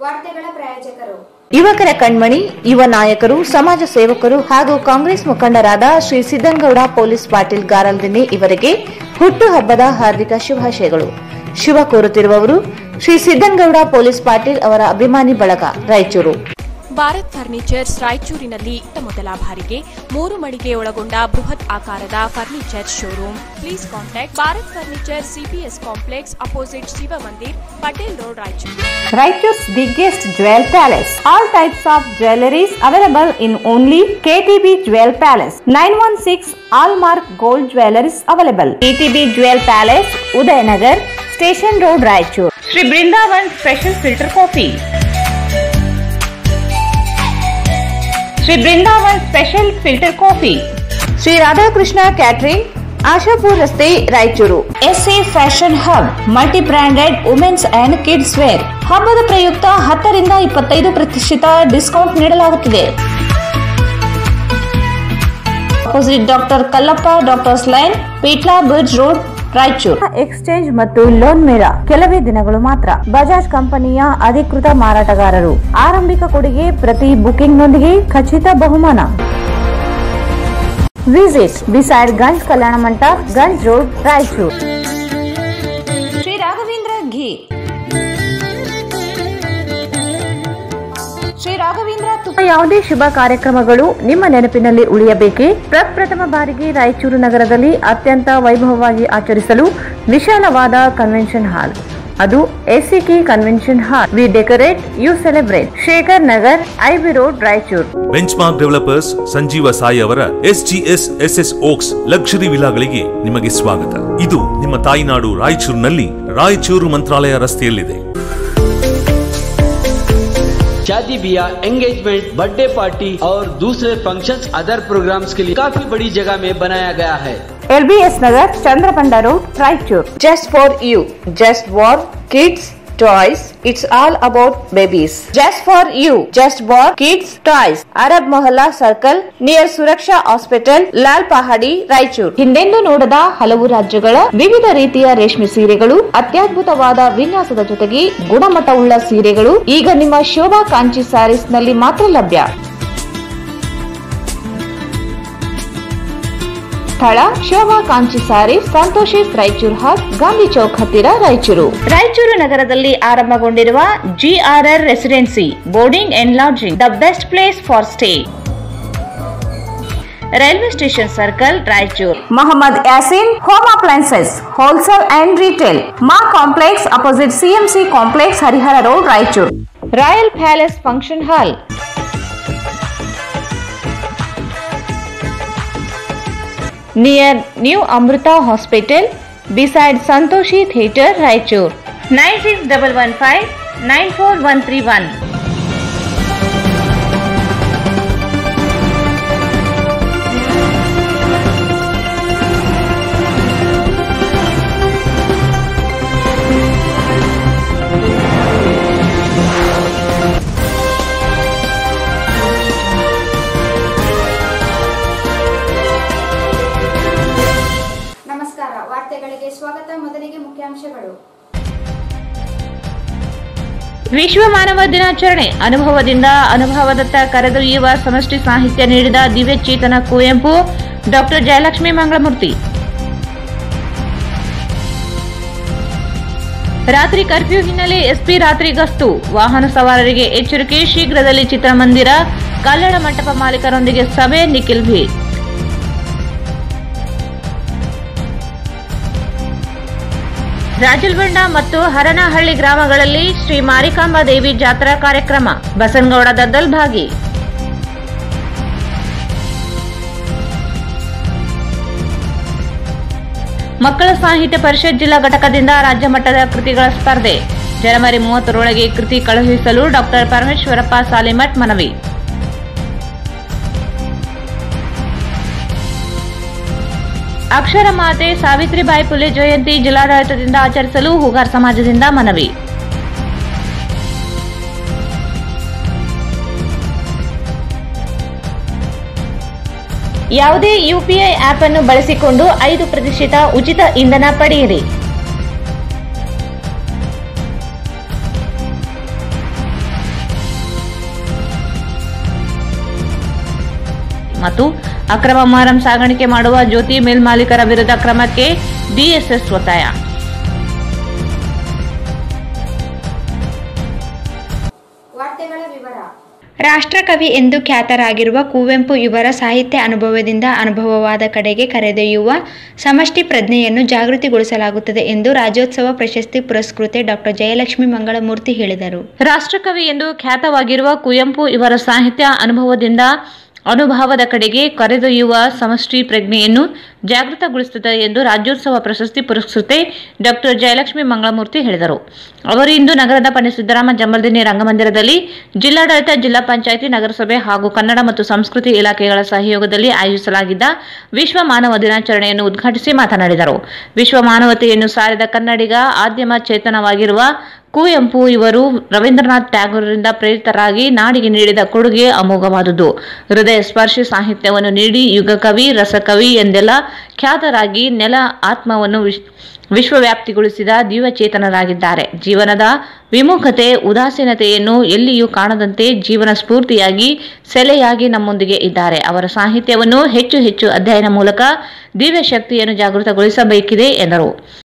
ವಾರ್ತೆಗಳ ಪ್ರಾಯೋಜಕರು ಯುವಕರ ಕಣ್ಮಣಿ ಯುವ ನಾಯಕರು ಸಮಾಜ ಸೇವಕರು ಹಾಗೂ ಕಾಂಗ್ರೆಸ್ ಮುಖಂಡರಾದ ಶ್ರೀ ಸಿದ್ದನಗೌಡ ಪೊಲೀಸ್ ಪಾಟೀಲ್ ಗಾರಲ್ದಿನ್ನಿ ಇವರಿಗೆ ಹುಟ್ಟುಹಬ್ಬದ ಹಾರ್ದಿಕ ಶುಭಾಶಯಗಳು ಶುಭ ಕೋರುತ್ತಿರುವವರು ಶ್ರೀ ಸಿದ್ದನಗೌಡ ಪೊಲೀಸ್ ಪಾಟೀಲ್ ಅವರ ಅಭಿಮಾನಿ ಬಳಗ ರಾಯಚೂರು ಭಾರತ್ ಫರ್ನಿಚರ್ಸ್ ರಾಯಚೂರಿನಲ್ಲಿ ಇತ್ತ ಮೊದಲ ಬಾರಿಗೆ ಮೂರು ಮಳಿಗೆ ಒಳಗೊಂಡ ಬೃಹತ್ ಆಕಾರದ furniture showroom please contact Bharat furniture CPS complex opposite Shiva Mandir Patel road Raichur Raichur's biggest jewel palace. All types of jewelries available in only KTB Jewel Palace. 916 Allmark Gold Jewelries available. KTB Jewel Palace, Udayanagar, Station Road, Raichur. Sri Brindavan Special Filter Coffee. Sri Brindavan Special Filter Coffee. Shri Radhakrishna catering Ashapur ರಸ್ತೆ Raichur SA Fashion Hub, multi-branded women's and kids wear. ಹಬ್ಬದ ಪ್ರಯುಕ್ತ ಹತ್ತರಿಂದ ಇಪ್ಪತ್ತೈದು ಪ್ರತಿಶತ discount ನೀಡಲಾಗುತ್ತಿದೆ opposite doctor Kallappa doctors line Peetla bridge road Raichur exchange ಮತ್ತು loan ಮೇಳ ಕೆಲವೇ ದಿನಗಳು ಮಾತ್ರ ಬಜಾಜ್ ಕಂಪನಿಯ ಅಧಿಕೃತ ಮಾರಾಟಗಾರರು ಆರಂಭಿಕ ಕೊಡುಗೆ ಪ್ರತಿ ಬುಕಿಂಗ್ನೊಂದಿಗೆ ಖಚಿತ ಬಹುಮಾನ ವಿಸಿಟ್ ಬಿಸೈಡ್ ಗಂಜ್ ಕಲ್ಯಾಣ ಮಂಟಪ ಗಂಜ್ ರೋಡ್ ರಾಯಚೂರು ಶ್ರೀ ರಾಘವೇಂದ್ರ ಘೀ ಶ್ರೀ ರಾಘವೇಂದ್ರ ತುಪ್ಪ ಯಾವುದೇ ಶುಭ ಕಾರ್ಯಕ್ರಮಗಳು ನಿಮ್ಮ ನೆನಪಿನಲ್ಲಿ ಉಳಿಯಬೇಕೇ ಪ್ರಪ್ರಥಮ ಬಾರಿಗೆ ರಾಯಚೂರು ನಗರದಲ್ಲಿ ಅತ್ಯಂತ ವೈಭವವಾಗಿ ಆಚರಿಸಲು ವಿಶಾಲವಾದ ಕನ್ವೆನ್ಷನ್ ಹಾಲ್ ಅದು ACK convention hall we decorate you celebrate Shekhar Nagar IB road Raichur benchmark developers Sanjeeva Sai ಅವರ ಎಸ್ಜಿಎಸ್ ಎಸ್ಎಸ್ ಓಕ್ಸ್ ಲಕ್ಸುರಿ ವಿಲಾಗಳಿಗೆ ನಿಮಗೆ ಸ್ವಾಗತ ಇದು ನಿಮ್ಮ ತಾಯಿನಾಡು ರಾಯಚೂರಿನಲ್ಲಿ ರಾಯಚೂರು ಮಂತ್ರಾಲಯ ರಸ್ತೆಯಲ್ಲಿದೆ शादी ब्याह एंगेजमेंट बर्थडे पार्टी और दूसरे फंक्शंस अदर प्रोग्राम्स के लिए काफी बड़ी जगह में बनाया गया है LBS Nagar Chandrabanda road Raichur just for you just war kids toys it's all about babies just for you just bar kids toys Arab Mohalla circle near Suraksha hospital Lal Pahadi Raichur ಹಿಂದೆಂದೂ ನೋಡದ ಹಲವು ರಾಜ್ಯಗಳ ವಿವಿಧ ರೀತಿಯ ರೇಷ್ಮೆ ಸೀರೆಗಳು ಅತ್ಯದ್ಭುತವಾದ ವಿನ್ಯಾಸದ ಜೊತೆಗೆ ಗುಣಮಟ್ಟವುಳ್ಳ ಸೀರೆಗಳು ಈಗ ನಿಮ್ಮ ಶೋಭಾ ಕಾಂಚಿ ಸ್ಯಾರೀಸ್ ನಲ್ಲಿ ಮಾತ್ರ ಲಭ್ಯ ಸ್ಥಳ ಶೋಭಾ ಕಾಂಚಿ ಸಾರಿ ಸಂತೋಷಿಸ್ ರಾಯಚೂರು ಹಾಲ್ ಗಾಂಧಿ ಚೌಕ್ ಹತ್ತಿರ ರಾಯಚೂರು ರಾಯಚೂರು ನಗರದಲ್ಲಿ ಆರಂಭಗೊಂಡಿರುವ GRR residency boarding and lodging the best place for stay railway station circle Raichur Mohammed Yasin home appliances wholesale and retail ಮಾ complex opposite CMC complex Harihara road Raichur royal palace function hall near new ಅಮೃತ hospital beside Santoshi theatre Raichur nine six double one five nine four one three one ನಮಸ್ಕಾರ ವಾರ್ತೆಗಳಿಗೆ ಸ್ವಾಗತ ಮೊದಲಿಗೆ ಮುಖ್ಯಾಂಶಗಳು ವಿಶ್ವ ಮಾನವ ದಿನಾಚರಣೆ ಅನುಭವದಿಂದ ಅನುಭವದತ್ತ ಕರೆದೊಯ್ಯುವ ಸಮಷ್ಟಿ ಸಾಹಿತ್ಯ ನೀಡಿದ ದಿವ್ಯಚೇತನ ಕುವೆಂಪು ಡಾಕ್ಟರ್ ಜಯಲಕ್ಷ್ಮಿ ಮಂಗಳಮೂರ್ತಿ ರಾತ್ರಿ ಕರ್ಫ್ಯೂ ಹಿನ್ನೆಲೆ ಎಸ್ಪಿ ರಾತ್ರಿ ಗಸ್ತು ವಾಹನ ಸವಾರರಿಗೆ ಎಚ್ಚರಿಕೆ ಶೀಘ್ರದಲ್ಲಿ ಚಿತ್ರಮಂದಿರ ಕಲ್ಲಡ ಮಂಟಪ ಮಾಲೀಕರೊಂದಿಗೆ ಸಭೆ ನಿಖಿಲ್ ಭಿ ರಾಜಲ್ಬಂಡ ಮತ್ತು ಹರನಹಳ್ಳಿ ಗ್ರಾಮಗಳಲ್ಲಿ ಶ್ರೀ ಮಾರಿಕಾಂಬಾ ದೇವಿ ಜಾತ್ರಾ ಕಾರ್ಯಕ್ರಮ ಬಸನಗೌಡ ದದ್ದಲ್ ಭಾಗಿ ಮಕ್ಕಳ ಸಾಹಿತ್ಯ ಪರಿಷತ್ ಜಿಲ್ಲಾ ಘಟಕದಿಂದ ರಾಜ್ಯ ಮಟ್ಟದ ಕೃತಿಗಳ ಸ್ಪರ್ಧೆ ಜನವರಿ ಮೂವತ್ತರೊಳಗೆ ಕೃತಿ ಕಳುಹಿಸಲು ಡಾಕ್ಟರ್ ಪರಮೇಶ್ವರಪ್ಪ ಸಾಲಿಮಠ್ ಮನವಿ ಅಕ್ಷರ ಮಾತೆ ಸಾವಿತ್ರಿಬಾಯಿ ಪುಲೆ ಜಯಂತಿ ಜಿಲ್ಲಾಡಳಿತದಿಂದ ಆಚರಿಸಲು ಹೂಗಾರ್ ಸಮಾಜದಿಂದ ಮನವಿ ಯಾವುದೇ ಯುಪಿಐ ಆಪ್ ಅನ್ನು ಬಳಸಿಕೊಂಡು ಐದು ಪ್ರತಿಶತ ಉಚಿತ ಇಂಧನ ಪಡೆಯಿರಿ ಮತ್ತು ಅಕ್ರಮ ಮೊಹರಂ ಸಾಗಾಣಿಕೆ ಮಾಡುವ ಜ್ಯೋತಿ ಮಿಲ್ ಮಾಲೀಕರ ವಿರುದ್ಧ ಕ್ರಮಕ್ಕೆ ಡಿಎಸ್ಎಸ್ ಒತ್ತಾಯ ವಾರ್ತೆಗಳ ವಿವರ ರಾಷ್ಟ್ರಕವಿ ಎಂದು ಖ್ಯಾತರಾಗಿರುವ ಕುವೆಂಪು ಇವರ ಸಾಹಿತ್ಯ ಅನುಭವದಿಂದ ಅನುಭವವಾದ ಕಡೆಗೆ ಕರೆದೊಯ್ಯುವ ಸಮಷ್ಟಿ ಪ್ರಜ್ಞೆಯನ್ನು ಜಾಗೃತಿಗೊಳಿಸಲಾಗುತ್ತದೆ ಎಂದು ರಾಜ್ಯೋತ್ಸವ ಪ್ರಶಸ್ತಿ ಪುರಸ್ಕೃತೆ ಡಾಕ್ಟರ್ ಜಯಲಕ್ಷ್ಮಿ ಮಂಗಳಮೂರ್ತಿ ಹೇಳಿದರು ರಾಷ್ಟ್ರಕವಿ ಎಂದು ಖ್ಯಾತವಾಗಿರುವ ಕುವೆಂಪು ಇವರ ಸಾಹಿತ್ಯ ಅನುಭವದಿಂದ ಅನುಭವದ ಕಡೆಗೆ ಕರೆದೊಯ್ಯುವ ಸಮಷ್ಟಿ ಪ್ರಜ್ಞೆಯನ್ನು ಜಾಗೃತಗೊಳಿಸುತ್ತದೆ ಎಂದು ರಾಜ್ಯೋತ್ಸವ ಪ್ರಶಸ್ತಿ ಪುರಸ್ಕೃತೆ ಡಾಕ್ಟರ್ ಜಯಲಕ್ಷ್ಮಿ ಮಂಗಳಮೂರ್ತಿ ಹೇಳಿದರು ಅವರು ಇಂದು ನಗರದ ಪಂಡಿತ ಸಿದ್ದರಾಮ ಜಂಬಲ್ದಿನಿ ರಂಗಮಂದಿರದಲ್ಲಿ ಜಿಲ್ಲಾಡಳಿತ ಜಿಲ್ಲಾ ಪಂಚಾಯಿತಿ ನಗರಸಭೆ ಹಾಗೂ ಕನ್ನಡ ಮತ್ತು ಸಂಸ್ಕೃತಿ ಇಲಾಖೆಗಳ ಸಹಯೋಗದಲ್ಲಿ ಆಯೋಜಿಸಲಾಗಿದ್ದ ವಿಶ್ವ ಮಾನವ ದಿನಾಚರಣೆಯನ್ನು ಉದ್ಘಾಟಿಸಿ ಮಾತನಾಡಿದರು ವಿಶ್ವ ಮಾನವತೆಯನ್ನು ಸಾರಿದ ಕನ್ನಡಿಗ ಆದ್ಯಮ ಚೇತನವಾಗಿರುವ ಕುವೆಂಪು ಇವರು ರವೀಂದ್ರನಾಥ್ ಟ್ಯಾಗೋರರಿಂದ ಪ್ರೇರಿತರಾಗಿ ನಾಡಿಗೆ ನೀಡಿದ ಕೊಡುಗೆ ಅಮೋಘವಾದುದು ಹೃದಯ ಸ್ಪರ್ಶಿ ಸಾಹಿತ್ಯವನ್ನು ನೀಡಿ ಯುಗ ಕವಿ ರಸಕವಿ ಎಂದೆಲ್ಲ ಖ್ಯಾತರಾಗಿ ನೆಲ ಆತ್ಮವನ್ನು ವಿಶ್- ವಿಶ್ವವ್ಯಾಪ್ತಿಗೊಳಿಸಿದ ದಿವ್ಯಚೇತನರಾಗಿದ್ದಾರೆ ಜೀವನದ ವಿಮುಖತೆ ಉದಾಸೀನತೆಯನ್ನು ಎಲ್ಲಿಯೂ ಕಾಣದಂತೆ ಜೀವನ ಸ್ಫೂರ್ತಿಯಾಗಿ ಸೆಲೆಯಾಗಿ ನಮ್ಮೊಂದಿಗೆ ಇದ್ದಾರೆ ಅವರ ಸಾಹಿತ್ಯವನ್ನು ಹೆಚ್ಚು ಹೆಚ್ಚು ಅಧ್ಯಯನ ಮೂಲಕ ದಿವ್ಯ ಶಕ್ತಿಯನ್ನು ಜಾಗೃತಗೊಳಿಸಬೇಕಿದೆ ಎಂದರು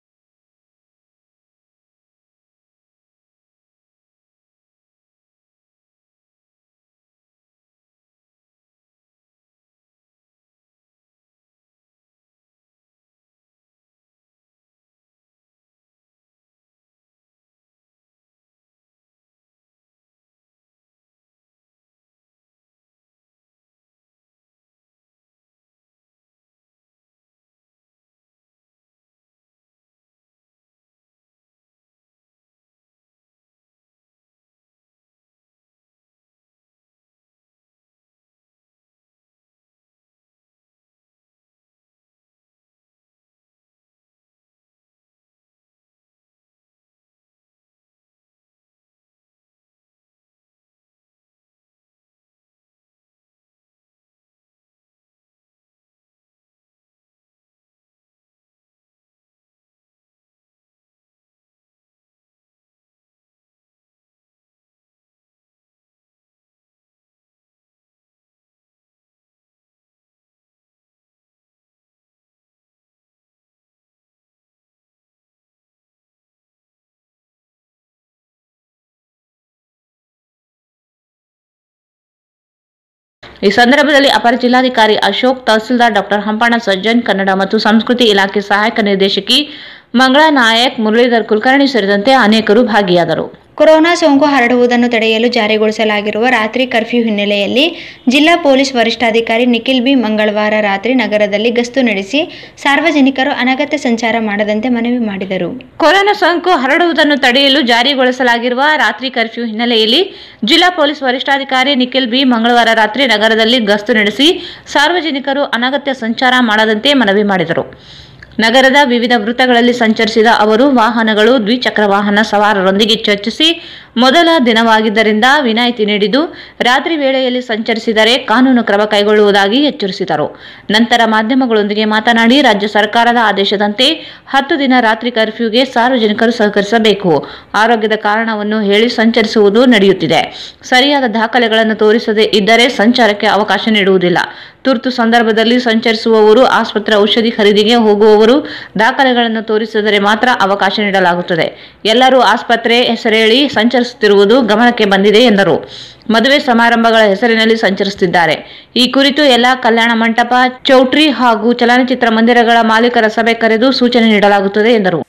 ಈ ಸಂದರ್ಭದಲ್ಲಿ ಅಪರ ಜಿಲ್ಲಾಧಿಕಾರಿ ಅಶೋಕ್ ತಹಸೀಲ್ದಾರ್ ಡಾಕ್ಟರ್ ಹಂಪಣ್ಣ ಸಜ್ಜನ್ ಕನ್ನಡ ಮತ್ತು ಸಂಸ್ಕೃತಿ ಇಲಾಖೆ ಸಹಾಯಕ ನಿರ್ದೇಶಕಿ ಮಂಗಳಾ ನಾಯಕ್ ಮುರಳೀಧರ್ ಕುಲಕರ್ಣಿ ಸೇರಿದಂತೆ ಅನೇಕರು ಭಾಗಿಯಾದರು ಕೊರೋನಾ ಸೋಂಕು ಹರಡುವುದನ್ನು ತಡೆಯಲು ಜಾರಿಗೊಳಿಸಲಾಗಿರುವ ರಾತ್ರಿ ಕರ್ಫ್ಯೂ ಹಿನ್ನೆಲೆಯಲ್ಲಿ ಜಿಲ್ಲಾ ಪೊಲೀಸ್ ವರಿಷ್ಠಾಧಿಕಾರಿ ನಿಖಿಲ್ ಬಿ ಮಂಗಳವಾರ ರಾತ್ರಿ ನಗರದಲ್ಲಿ ಗಸ್ತು ನಡೆಸಿ ಸಾರ್ವಜನಿಕರು ಅನಗತ್ಯ ಸಂಚಾರ ಮಾಡದಂತೆ ಮನವಿ ಮಾಡಿದರು ಕೊರೋನಾ ಸೋಂಕು ಹರಡುವುದನ್ನು ತಡೆಯಲು ಜಾರಿಗೊಳಿಸಲಾಗಿರುವ ರಾತ್ರಿ ಕರ್ಫ್ಯೂ ಹಿನ್ನೆಲೆಯಲ್ಲಿ ಜಿಲ್ಲಾ ಪೊಲೀಸ್ ವರಿಷ್ಠಾಧಿಕಾರಿ ನಿಖಿಲ್ ಬಿ ಮಂಗಳವಾರ ರಾತ್ರಿ ನಗರದಲ್ಲಿ ಗಸ್ತು ನಡೆಸಿ ಸಾರ್ವಜನಿಕರು ಅನಗತ್ಯ ಸಂಚಾರ ಮಾಡದಂತೆ ಮನವಿ ಮಾಡಿದರು ನಗರದ ವಿವಿಧ ವೃತ್ತಗಳಲ್ಲಿ ಸಂಚರಿಸಿದ ಅವರು ವಾಹನಗಳು ದ್ವಿಚಕ್ರ ವಾಹನ ಸವಾರರೊಂದಿಗೆ ಚರ್ಚಿಸಿ ಮೊದಲ ದಿನವಾಗಿದ್ದರಿಂದ ವಿನಾಯಿತಿ ನೀಡಿದ್ದು ರಾತ್ರಿ ವೇಳೆಯಲ್ಲಿ ಸಂಚರಿಸಿದರೆ ಕಾನೂನು ಕ್ರಮ ಕೈಗೊಳ್ಳುವುದಾಗಿ ಎಚ್ಚರಿಸಿದರು ನಂತರ ಮಾಧ್ಯಮಗಳೊಂದಿಗೆ ಮಾತನಾಡಿ ರಾಜ್ಯ ಸರ್ಕಾರದ ಆದೇಶದಂತೆ ಹತ್ತು ದಿನ ರಾತ್ರಿ ಕರ್ಫ್ಯೂಗೆ ಸಾರ್ವಜನಿಕರು ಸಹಕರಿಸಬೇಕು ಆರೋಗ್ಯದ ಕಾರಣವನ್ನು ಹೇಳಿ ಸಂಚರಿಸುವುದು ನಡೆಯುತ್ತಿದೆ ಸರಿಯಾದ ದಾಖಲೆಗಳನ್ನು ತೋರಿಸದೇ ಇದ್ದರೆ ಸಂಚಾರಕ್ಕೆ ಅವಕಾಶ ನೀಡುವುದಿಲ್ಲ ತುರ್ತು ಸಂದರ್ಭದಲ್ಲಿ ಸಂಚರಿಸುವವರು ಆಸ್ಪತ್ರೆ ಔಷಧಿ ಖರೀದಿಗೆ ಹೋಗುವವರು ದಾಖಲೆಗಳನ್ನು ತೋರಿಸಿದರೆ ಮಾತ್ರ ಅವಕಾಶ ನೀಡಲಾಗುತ್ತದೆ ಎಲ್ಲರೂ ಆಸ್ಪತ್ರೆ ಹೆಸರೇಳಿ ಸಂಚರಿಸುತ್ತಿರುವುದು ಗಮನಕ್ಕೆ ಬಂದಿದೆ ಎಂದರು ಮದುವೆ ಸಮಾರಂಭಗಳ ಹೆಸರಿನಲ್ಲಿ ಸಂಚರಿಸುತ್ತಿದ್ದಾರೆ ಈ ಕುರಿತು ಎಲ್ಲ ಕಲ್ಯಾಣ ಮಂಟಪ ಚೌಟ್ರಿ ಹಾಗೂ ಚಲನಚಿತ್ರ ಮಂದಿರಗಳ ಮಾಲೀಕರ ಸಭೆ ಕರೆದು ಸೂಚನೆ ನೀಡಲಾಗುತ್ತದೆ ಎಂದರು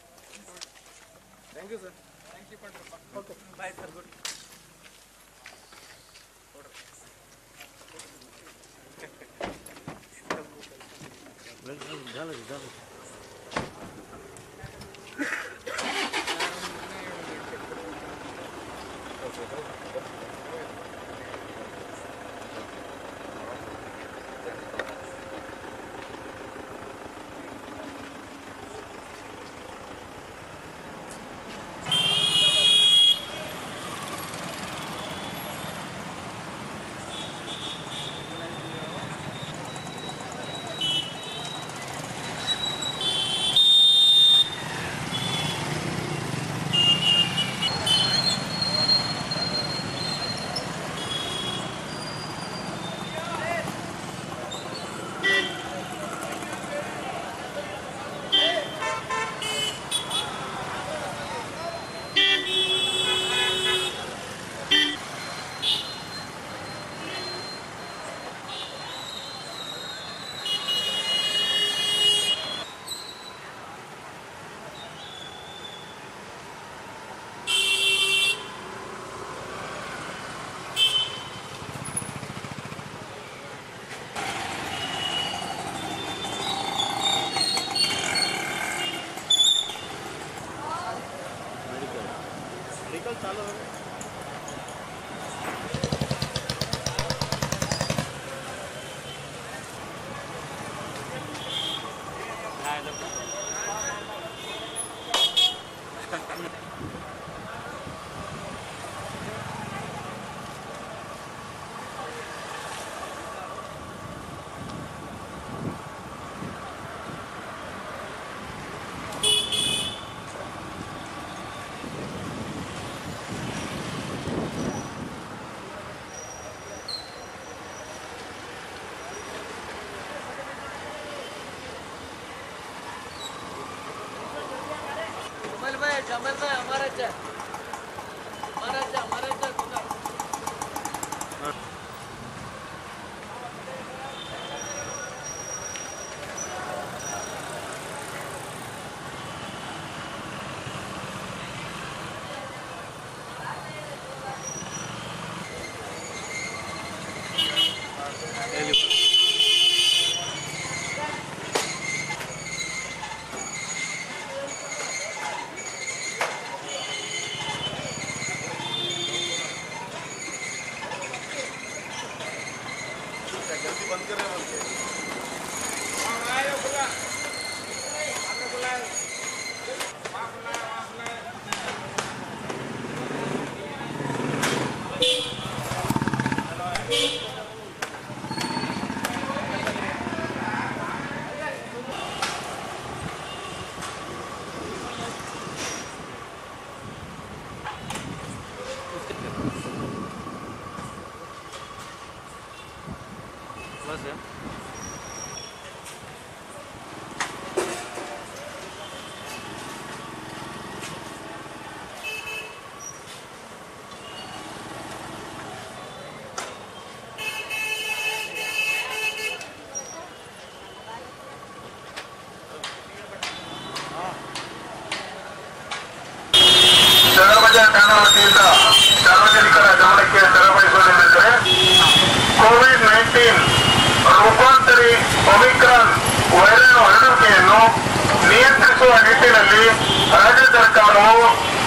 ಧರ್ಮಜ ಠಾಣಾ ವತಿಯಿಂದ ಸಾರ್ವಜನಿಕರ ಗಮನಕ್ಕೆ ತರಬಡಿಸುವುದೇನೆಂದರೆ ಕೋವಿಡ್ ನೈನ್ಟೀನ್ ರೂಪಾಂತರಿ ಒಮಿಕ್ರಾನ್ ವೈರಾಣು ಹರಡುವಿಕೆಯನ್ನು ನಿಯಂತ್ರಿಸುವ ನಿಟ್ಟಿನಲ್ಲಿ ರಾಜ್ಯ ಸರ್ಕಾರವು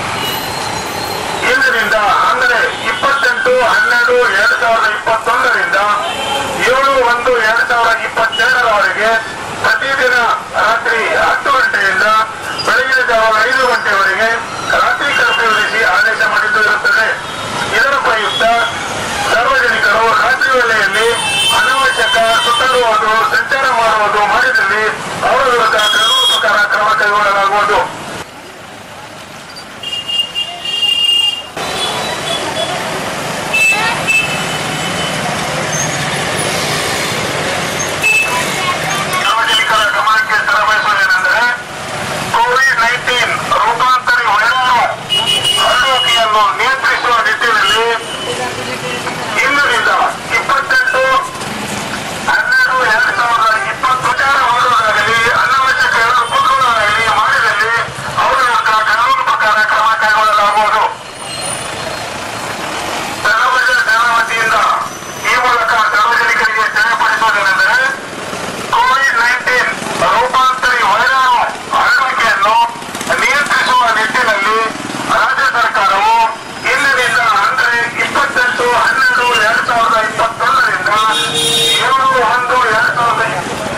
ಇಂದಿನಿಂದ ಅಂದರೆ ಇಪ್ಪತ್ತೆಂಟು ಹನ್ನೆರಡು ಎರಡ್ ಸಾವಿರದ ಇಪ್ಪತ್ತೊಂದರಿಂದ ಏಳು ಒಂದು ಎರಡ್ ಸಾವಿರದ ಇಪ್ಪತ್ತೆರಡರವರೆಗೆ ಪ್ರತಿದಿನ ರಾತ್ರಿ ಹತ್ತು ಗಂಟೆಯಿಂದ ಬೆಳಗಿನ ಜಾವ ಐದು ಗಂಟೆವರೆಗೆ ರಾತ್ರಿ ಕರ್ಫ್ಯೂ ವಿಧಿಸಿ ಆದೇಶ ಮಾಡಿದ್ದು ಇರುತ್ತದೆ ಇದರ ಪ್ರಯುಕ್ತ ಸಾರ್ವಜನಿಕರು ರಾತ್ರಿ ವೇಳೆಯಲ್ಲಿ ಅನಾವಶ್ಯಕ ಸುತ್ತಲುವುದು ಸಂಚಾರ ಮಾಡುವುದು ಮಾಡಿದಲ್ಲಿ ಅವರ ವಿರುದ್ಧ ಕಾನೂನು ಪ್ರಕಾರ ಕ್ರಮ ಕೈಗೊಳ್ಳಲಾಗುವುದು ಸಾರ್ವಜನಿಕರ ಗಮನಕ್ಕೆ ತರಬಯಸುವುದೇನೆಂದರೆ ಕೋವಿಡ್ ನೈನ್ಟೀನ್ ರೂಪಾಂತರಿ ವೈರಾಣು ಹರಡುವಿಕೆಯನ್ನು ನಿಯಂತ್ರಿಸುವ ನಿಟ್ಟಿನಲ್ಲಿ ಇಂದಿನಿಂದ ಇಪ್ಪತ್ತೆಂಟು ಹನ್ನೆರಡು ಎರಡ್ ಸಾವಿರದ ಇಪ್ಪತ್ತು ಪ್ರಚಾರ ಮಾಡುವುದಾಗಲಿ ಅನಾವಶ್ಯಕ ಎರಡು ಪುತ್ರಗಳಾಗಲಿ ಮಾಡಿದಲ್ಲಿ ಅವರ ವಿರುದ್ಧ ಕಾನೂನು ಪ್ರಕಾರ ಕ್ರಮ ಕೈಗೊಳ್ಳಲಾಗುವುದು ಧನಬಜ ಜನ ವತಿಯಿಂದ ಈ ಮೂಲಕ ಸಾರ್ವಜನಿಕರಿಗೆ ತಿಳಿಯಪಡಿಸುವುದೇನೆಂದರೆ ಕೋವಿಡ್ ನೈನ್ಟೀನ್ ರೂಪಾಂತರಿ ವೈರಾಣು ಹರಡುವಿಕೆಯನ್ನು ನಿಯಂತ್ರಿಸುವ ನಿಟ್ಟಿನಲ್ಲಿ ರಾಜ್ಯ ಸರ್ಕಾರವು ಇಂದಿನಿಂದ ಅಂದರೆ ಇಪ್ಪತ್ತೆಂಟು ಹನ್ನೆರಡು ಎರಡ್ ಸಾವಿರದ ಇಪ್ಪತ್ತೊಂದರಿಂದ ಏಳು ಒಂದು ಎರಡ್ ಸಾವಿರದ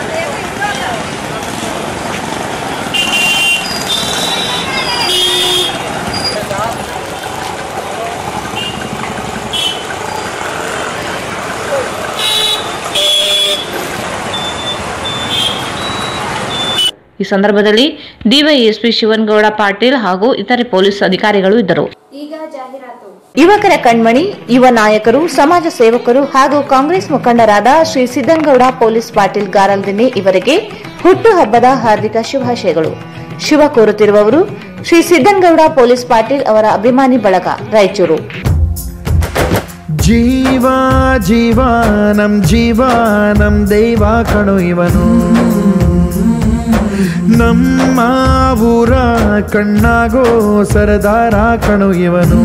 ಈ ಸಂದರ್ಭದಲ್ಲಿ ಡಿವೈಎಸ್ಪಿ ಶಿವನಗೌಡ ಪಾಟೀಲ್ ಹಾಗೂ ಇತರೆ ಪೊಲೀಸ್ ಅಧಿಕಾರಿಗಳು ಇದ್ದರು ಈಗ ಜಾಹೀರಾತು ಯುವಕರ ಕಣ್ಮಣಿ ಯುವ ನಾಯಕರು ಸಮಾಜ ಸೇವಕರು ಹಾಗೂ ಕಾಂಗ್ರೆಸ್ ಮುಖಂಡರಾದ ಶ್ರೀ ಸಿದ್ದನಗೌಡ ಪೊಲೀಸ್ ಪಾಟೀಲ್ ಗಾರಲ್ದಿನ್ನಿ ಇವರಿಗೆ ಹುಟ್ಟುಹಬ್ಬದ ಹಾರ್ದಿಕ ಶುಭಾಶಯಗಳು ಶುಭ ಕೋರುತ್ತಿರುವವರು ಶ್ರೀ ಸಿದ್ದನಗೌಡ ಪೊಲೀಸ್ ಪಾಟೀಲ್ ಅವರ ಅಭಿಮಾನಿ ಬಳಗ ರಾಯಚೂರು ಜೀವ ಜೀವ ನಮ್ ಜೀವ ನಮ್ ದೈವ ಕಣು ಇವನು ನಮ್ಮ ಊರ ಕಣ್ಣಾಗೋ ಸರದಾರ ಕಣು ಇವನು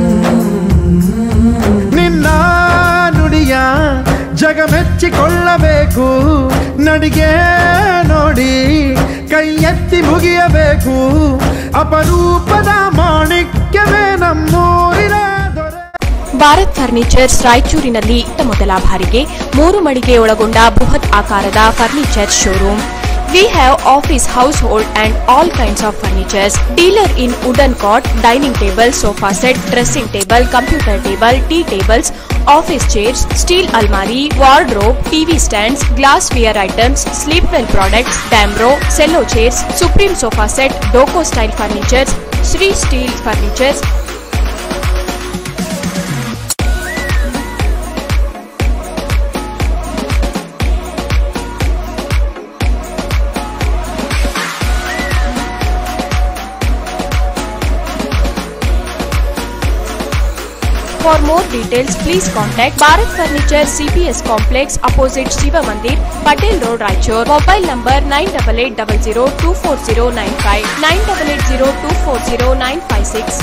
ನಿನ್ನ ನುಡಿಯ ಜಗ ಮೆಚ್ಚಿಕೊಳ್ಳಬೇಕು ನಡಿಗೆ ನೋಡಿ ಕೈ ಎತ್ತಿ ಮುಗಿಯಬೇಕು ಅಪರೂಪದ ಮಾಣಿಕ್ಯವೇ ನಮ್ಮೂರಿನ ದೊರೆ ಭಾರತ್ ಫರ್ನಿಚರ್ಸ್ ರಾಯಚೂರಿನಲ್ಲಿ ಇತ್ತ ಮೊದಲ ಬಾರಿಗೆ ಮೂರು ಮಳಿಗೆ ಒಳಗೊಂಡ ಬೃಹತ್ ಆಕಾರದ furniture showroom we have office household and all kinds of furnitures dealer in wooden cot dining table sofa set dressing table computer table tea tables office chairs steel ಅಲ್ಮಾರಿ wardrobe TV stands glassware items Sleepwell products Damro Cello chairs Supreme sofa set ಡೋಕೋ style furnitures Shri steel furnitures For more details, please contact Bharat Furniture CPS Complex opposite Shiva Mandir, Patel Road, Raichur. Mobile number 9880240959, 9880240956,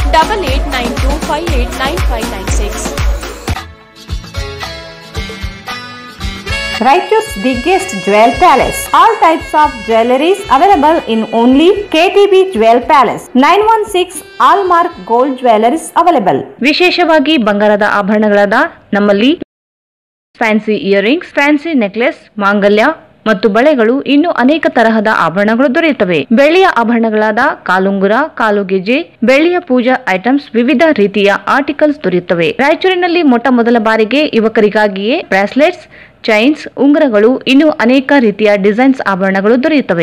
8892589596. Raichur's biggest jewel palace. All types of jewelries available in only KTB Jewel Palace. 916 Allmark Gold Jewelries available. ವಿಶೇಷವಾಗಿ ಬಂಗಾರದ ಆಭರಣಗಳಾದ ನಮ್ಮಲ್ಲಿ fancy earrings fancy necklace ಮಾಂಗಲ್ಯ ಮತ್ತು ಬಳೆಗಳು ಇನ್ನು ಅನೇಕ ತರಹದ ಆಭರಣಗಳು ದೊರೆಯುತ್ತವೆ ಬೆಳ್ಳಿಯ ಆಭರಣಗಳಾದ ಕಾಲುಂಗುರ ಕಾಲುಗೆಜೆ ಬೆಳ್ಳಿಯ ಪೂಜಾ ಐಟಮ್ಸ್ ವಿವಿಧ ರೀತಿಯ ಆರ್ಟಿಕಲ್ಸ್ ದೊರೆಯುತ್ತವೆ ರಾಯಚೂರಿನಲ್ಲಿ ಮೊಟ್ಟ ಮೊದಲ ಬಾರಿಗೆ ಯುವಕರಿಗಾಗಿಯೇ ಬ್ರಾಸ್ಲೆಟ್ಸ್ ಚೈನ್ಸ್ ಉಂಗುರಗಳು ಇನ್ನು ಅನೇಕ ರೀತಿಯ ಡಿಸೈನ್ಸ್ ಆಭರಣಗಳು ದೊರೆಯುತ್ತವೆ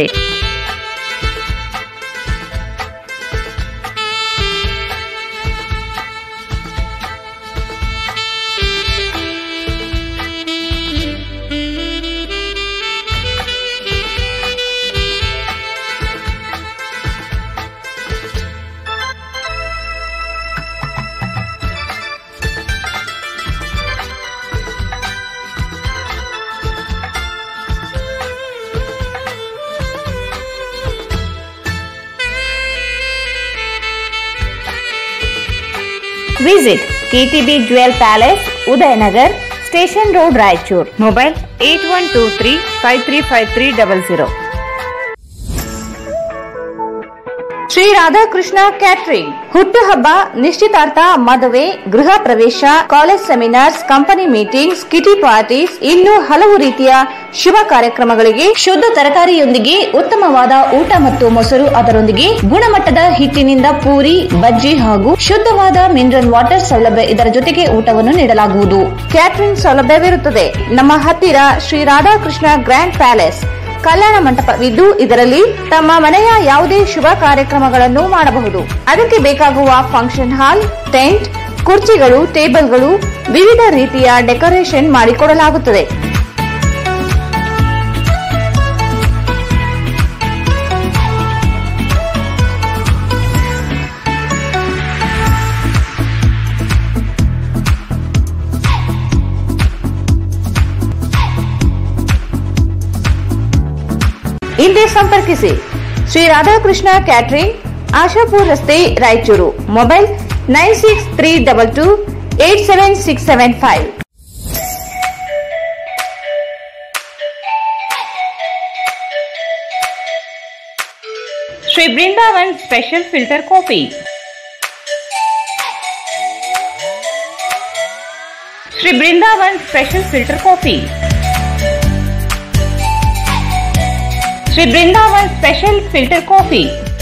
Visit KTB Jewel Palace, Udayanagar, Station Road, Raichur. Mobile 8123 535300. Shri Radhakrishna catering ಹುಟ್ಟುಹಬ್ಬ ನಿಶ್ಚಿತಾರ್ಥ ಮದುವೆ ಗೃಹ ಪ್ರವೇಶ college seminars company meetings kitty parties ಇನ್ನೂ ಹಲವು ರೀತಿಯ ಶುಭ ಕಾರ್ಯಕ್ರಮಗಳಿಗೆ ಶುದ್ಧ ತರಕಾರಿಯೊಂದಿಗೆ ಉತ್ತಮವಾದ ಊಟ ಮತ್ತು ಮೊಸರು ಅದರೊಂದಿಗೆ ಗುಣಮಟ್ಟದ ಹಿಟ್ಟಿನಿಂದ ಪೂರಿ ಬಜ್ಜಿ ಹಾಗೂ ಶುದ್ಧವಾದ ಮಿನರಲ್ ವಾಟರ್ ಸೌಲಭ್ಯ ಇದರ ಜೊತೆಗೆ ಊಟವನ್ನು ನೀಡಲಾಗುವುದು ಕ್ಯಾಟರಿಂಗ್ ಸೌಲಭ್ಯವಿರುತ್ತದೆ ನಮ್ಮ ಹತ್ತಿರ ಶ್ರೀ ರಾಧಾಕೃಷ್ಣ ಗ್ರ್ಯಾಂಡ್ ಪ್ಯಾಲೇಸ್ ಕಲ್ಯಾಣ ಮಂಟಪವಿದ್ದು ಇದರಲ್ಲಿ ತಮ್ಮ ಮನೆಯ ಯಾವುದೇ ಶುಭ ಕಾರ್ಯಕ್ರಮಗಳನ್ನು ಮಾಡಬಹುದು ಅದಕ್ಕೆ ಬೇಕಾಗುವ ಫಂಕ್ಷನ್ ಹಾಲ್ ಟೆಂಟ್ ಕುರ್ಚಿಗಳು ಟೇಬಲ್ಗಳು ವಿವಿಧ ರೀತಿಯ ಡೆಕೋರೇಷನ್ ಮಾಡಿಕೊಡಲಾಗುತ್ತದೆ ಹಿಂದೆ ಸಂಪರ್ಕಿಸಿ ಶ್ರೀ ರಾಧಾಕೃಷ್ಣ ಕ್ಯಾಟರಿಂಗ್ ಆಶಾಪುರ್ ರಸ್ತೆ Raichur mobile nine six three double two eight seven six seven five Shri Brindavan special filter coffee Shri Brindavan special filter coffee Shri Brindavan special filter coffee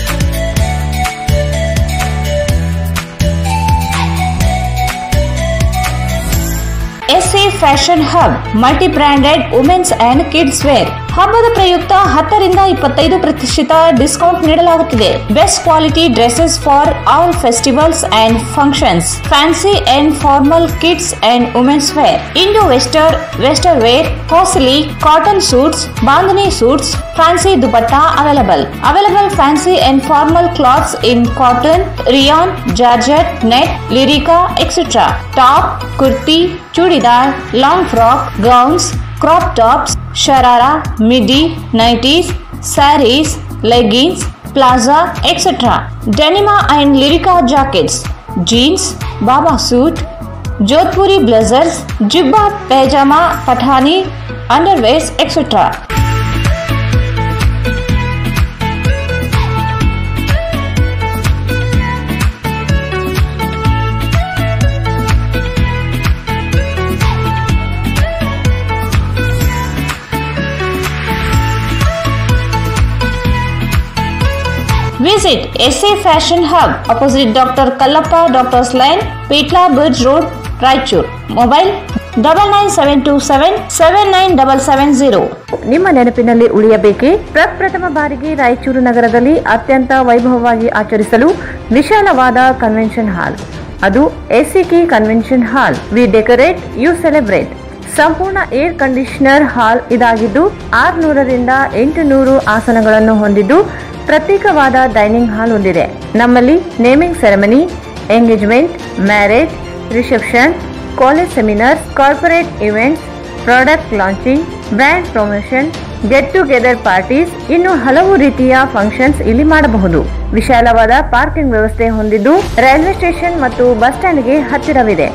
SA fashion hub multi branded women's and kids wear ಹಬ್ಬದ ಪ್ರಯುಕ್ತ ಹತ್ತರಿಂದ ಇಪ್ಪತ್ತೈದು ಪ್ರತಿಶತ discount ನೀಡಲಾಗುತ್ತಿದೆ best quality dresses for all festivals and functions fancy and formal kids and women's wear Indo western western wear costly cotton suits ಬಾಂಧನಿ suits fancy dupatta available available fancy and formal clothes in cotton rayon georgette net Lycra etcetera top kurti churidar long frock gowns crop tops sharara midi nighties sarees leggings palazzo etcetera denim and Lycra jackets jeans baba suit Jodhpuri blazers jibba pyjama Pathani underwears etcetera Visit SA Fashion Hub opposite Dr. Kallappa Doctor's Lane, Petla Bridge Road, Raichur. Mobile double nine seven two seven seven nine double seven zero. ನಿಮ್ಮ ನೆನಪಿನಲ್ಲಿ ಉಳಿಯಬೇಕೇ ಪ್ರಪ್ರಥಮ ಬಾರಿಗೆ ರಾಯಚೂರು ನಗರದಲ್ಲಿ ಅತ್ಯಂತ ವೈಭವವಾಗಿ ಆಚರಿಸಲು ವಿಶಾಲವಾದ convention hall ಅದು ACK convention hall we decorate you celebrate ಸಂಪೂರ್ಣ ಏರ್ ಕಂಡೀಷನರ್ ಹಾಲ್ ಇದಾಗಿದ್ದು ಆರ್ನೂರರಿಂದ ಎಂಟು ನೂರು ಆಸನಗಳನ್ನು ಹೊಂದಿದ್ದು ಪ್ರತ್ಯೇಕವಾದ ಡೈನಿಂಗ್ ಹಾಲ್ ಹೊಂದಿದೆ ನಮ್ಮಲ್ಲಿ naming ceremony engagement marriage reception college seminars corporate events product launching brand promotion get together parties ಇನ್ನು ಹಲವು ರೀತಿಯ ಫಂಕ್ಷನ್ಸ್ ಇಲ್ಲಿ ಮಾಡಬಹುದು ವಿಶಾಲವಾದ ಪಾರ್ಕಿಂಗ್ ವ್ಯವಸ್ಥೆ ಹೊಂದಿದ್ದು ರೈಲ್ವೆ ಸ್ಟೇಷನ್ ಮತ್ತು ಬಸ್ ಸ್ಟ್ಯಾಂಡ್ಗೆ ಹತ್ತಿರವಿದೆ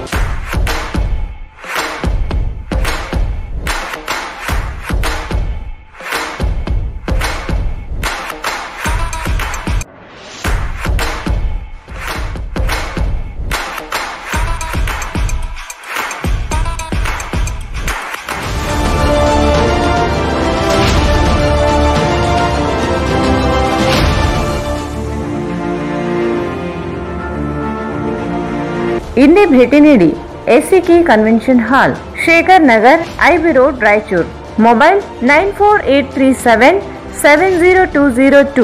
ಇಲ್ಲಿ ಭೇಟಿ ನೀಡಿ SCK convention hall Shekhar Nagar IB road Raichur mobile nine four eight three seven seven zero two zero two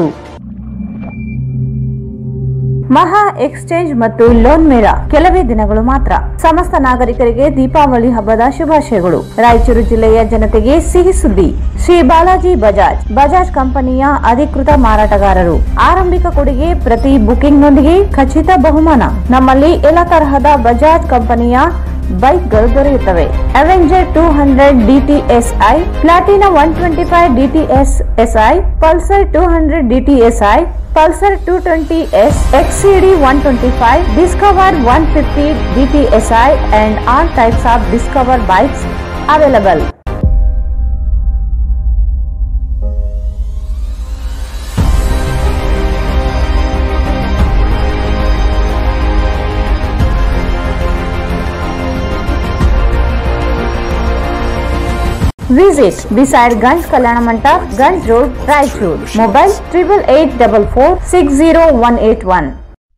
ಮಹಾ ಎಕ್ಸ್ಚೇಂಜ್ ಮತ್ತು ಲೋನ್ ಮೇಳ ಕೆಲವೇ ದಿನಗಳು ಮಾತ್ರ ಸಮಸ್ತ ನಾಗರಿಕರಿಗೆ ದೀಪಾವಳಿ ಹಬ್ಬದ ಶುಭಾಶಯಗಳು ರಾಯಚೂರು ಜಿಲ್ಲೆಯ ಜನತೆಗೆ ಸಿಹಿ ಸುದ್ದಿ ಶ್ರೀ ಬಾಲಾಜಿ ಬಜಾಜ್ ಬಜಾಜ್ ಕಂಪನಿಯ ಅಧಿಕೃತ ಮಾರಾಟಗಾರರು ಆರಂಭಿಕ ಕೊಡುಗೆ ಪ್ರತಿ ಬುಕಿಂಗ್ನೊಂದಿಗೆ ಖಚಿತ ಬಹುಮಾನ ನಮ್ಮಲ್ಲಿ ಎಲ್ಲ ತರಹದ ಬಜಾಜ್ ಕಂಪನಿಯ ಬೈಕ್ಗಳು ದೊರೆಯುತ್ತವೆ Avenger two hundred DTSi Platina one twenty five DTS SI Pulsar two hundred DTSi Pulsar two twenty S XCD one twenty five Discover one fifty DTSi and all types of Discover bikes available Visit beside Ganj Kalyana Mandap, Ganj Road, Raichur. Mobile triple eight double four six zero one eight one.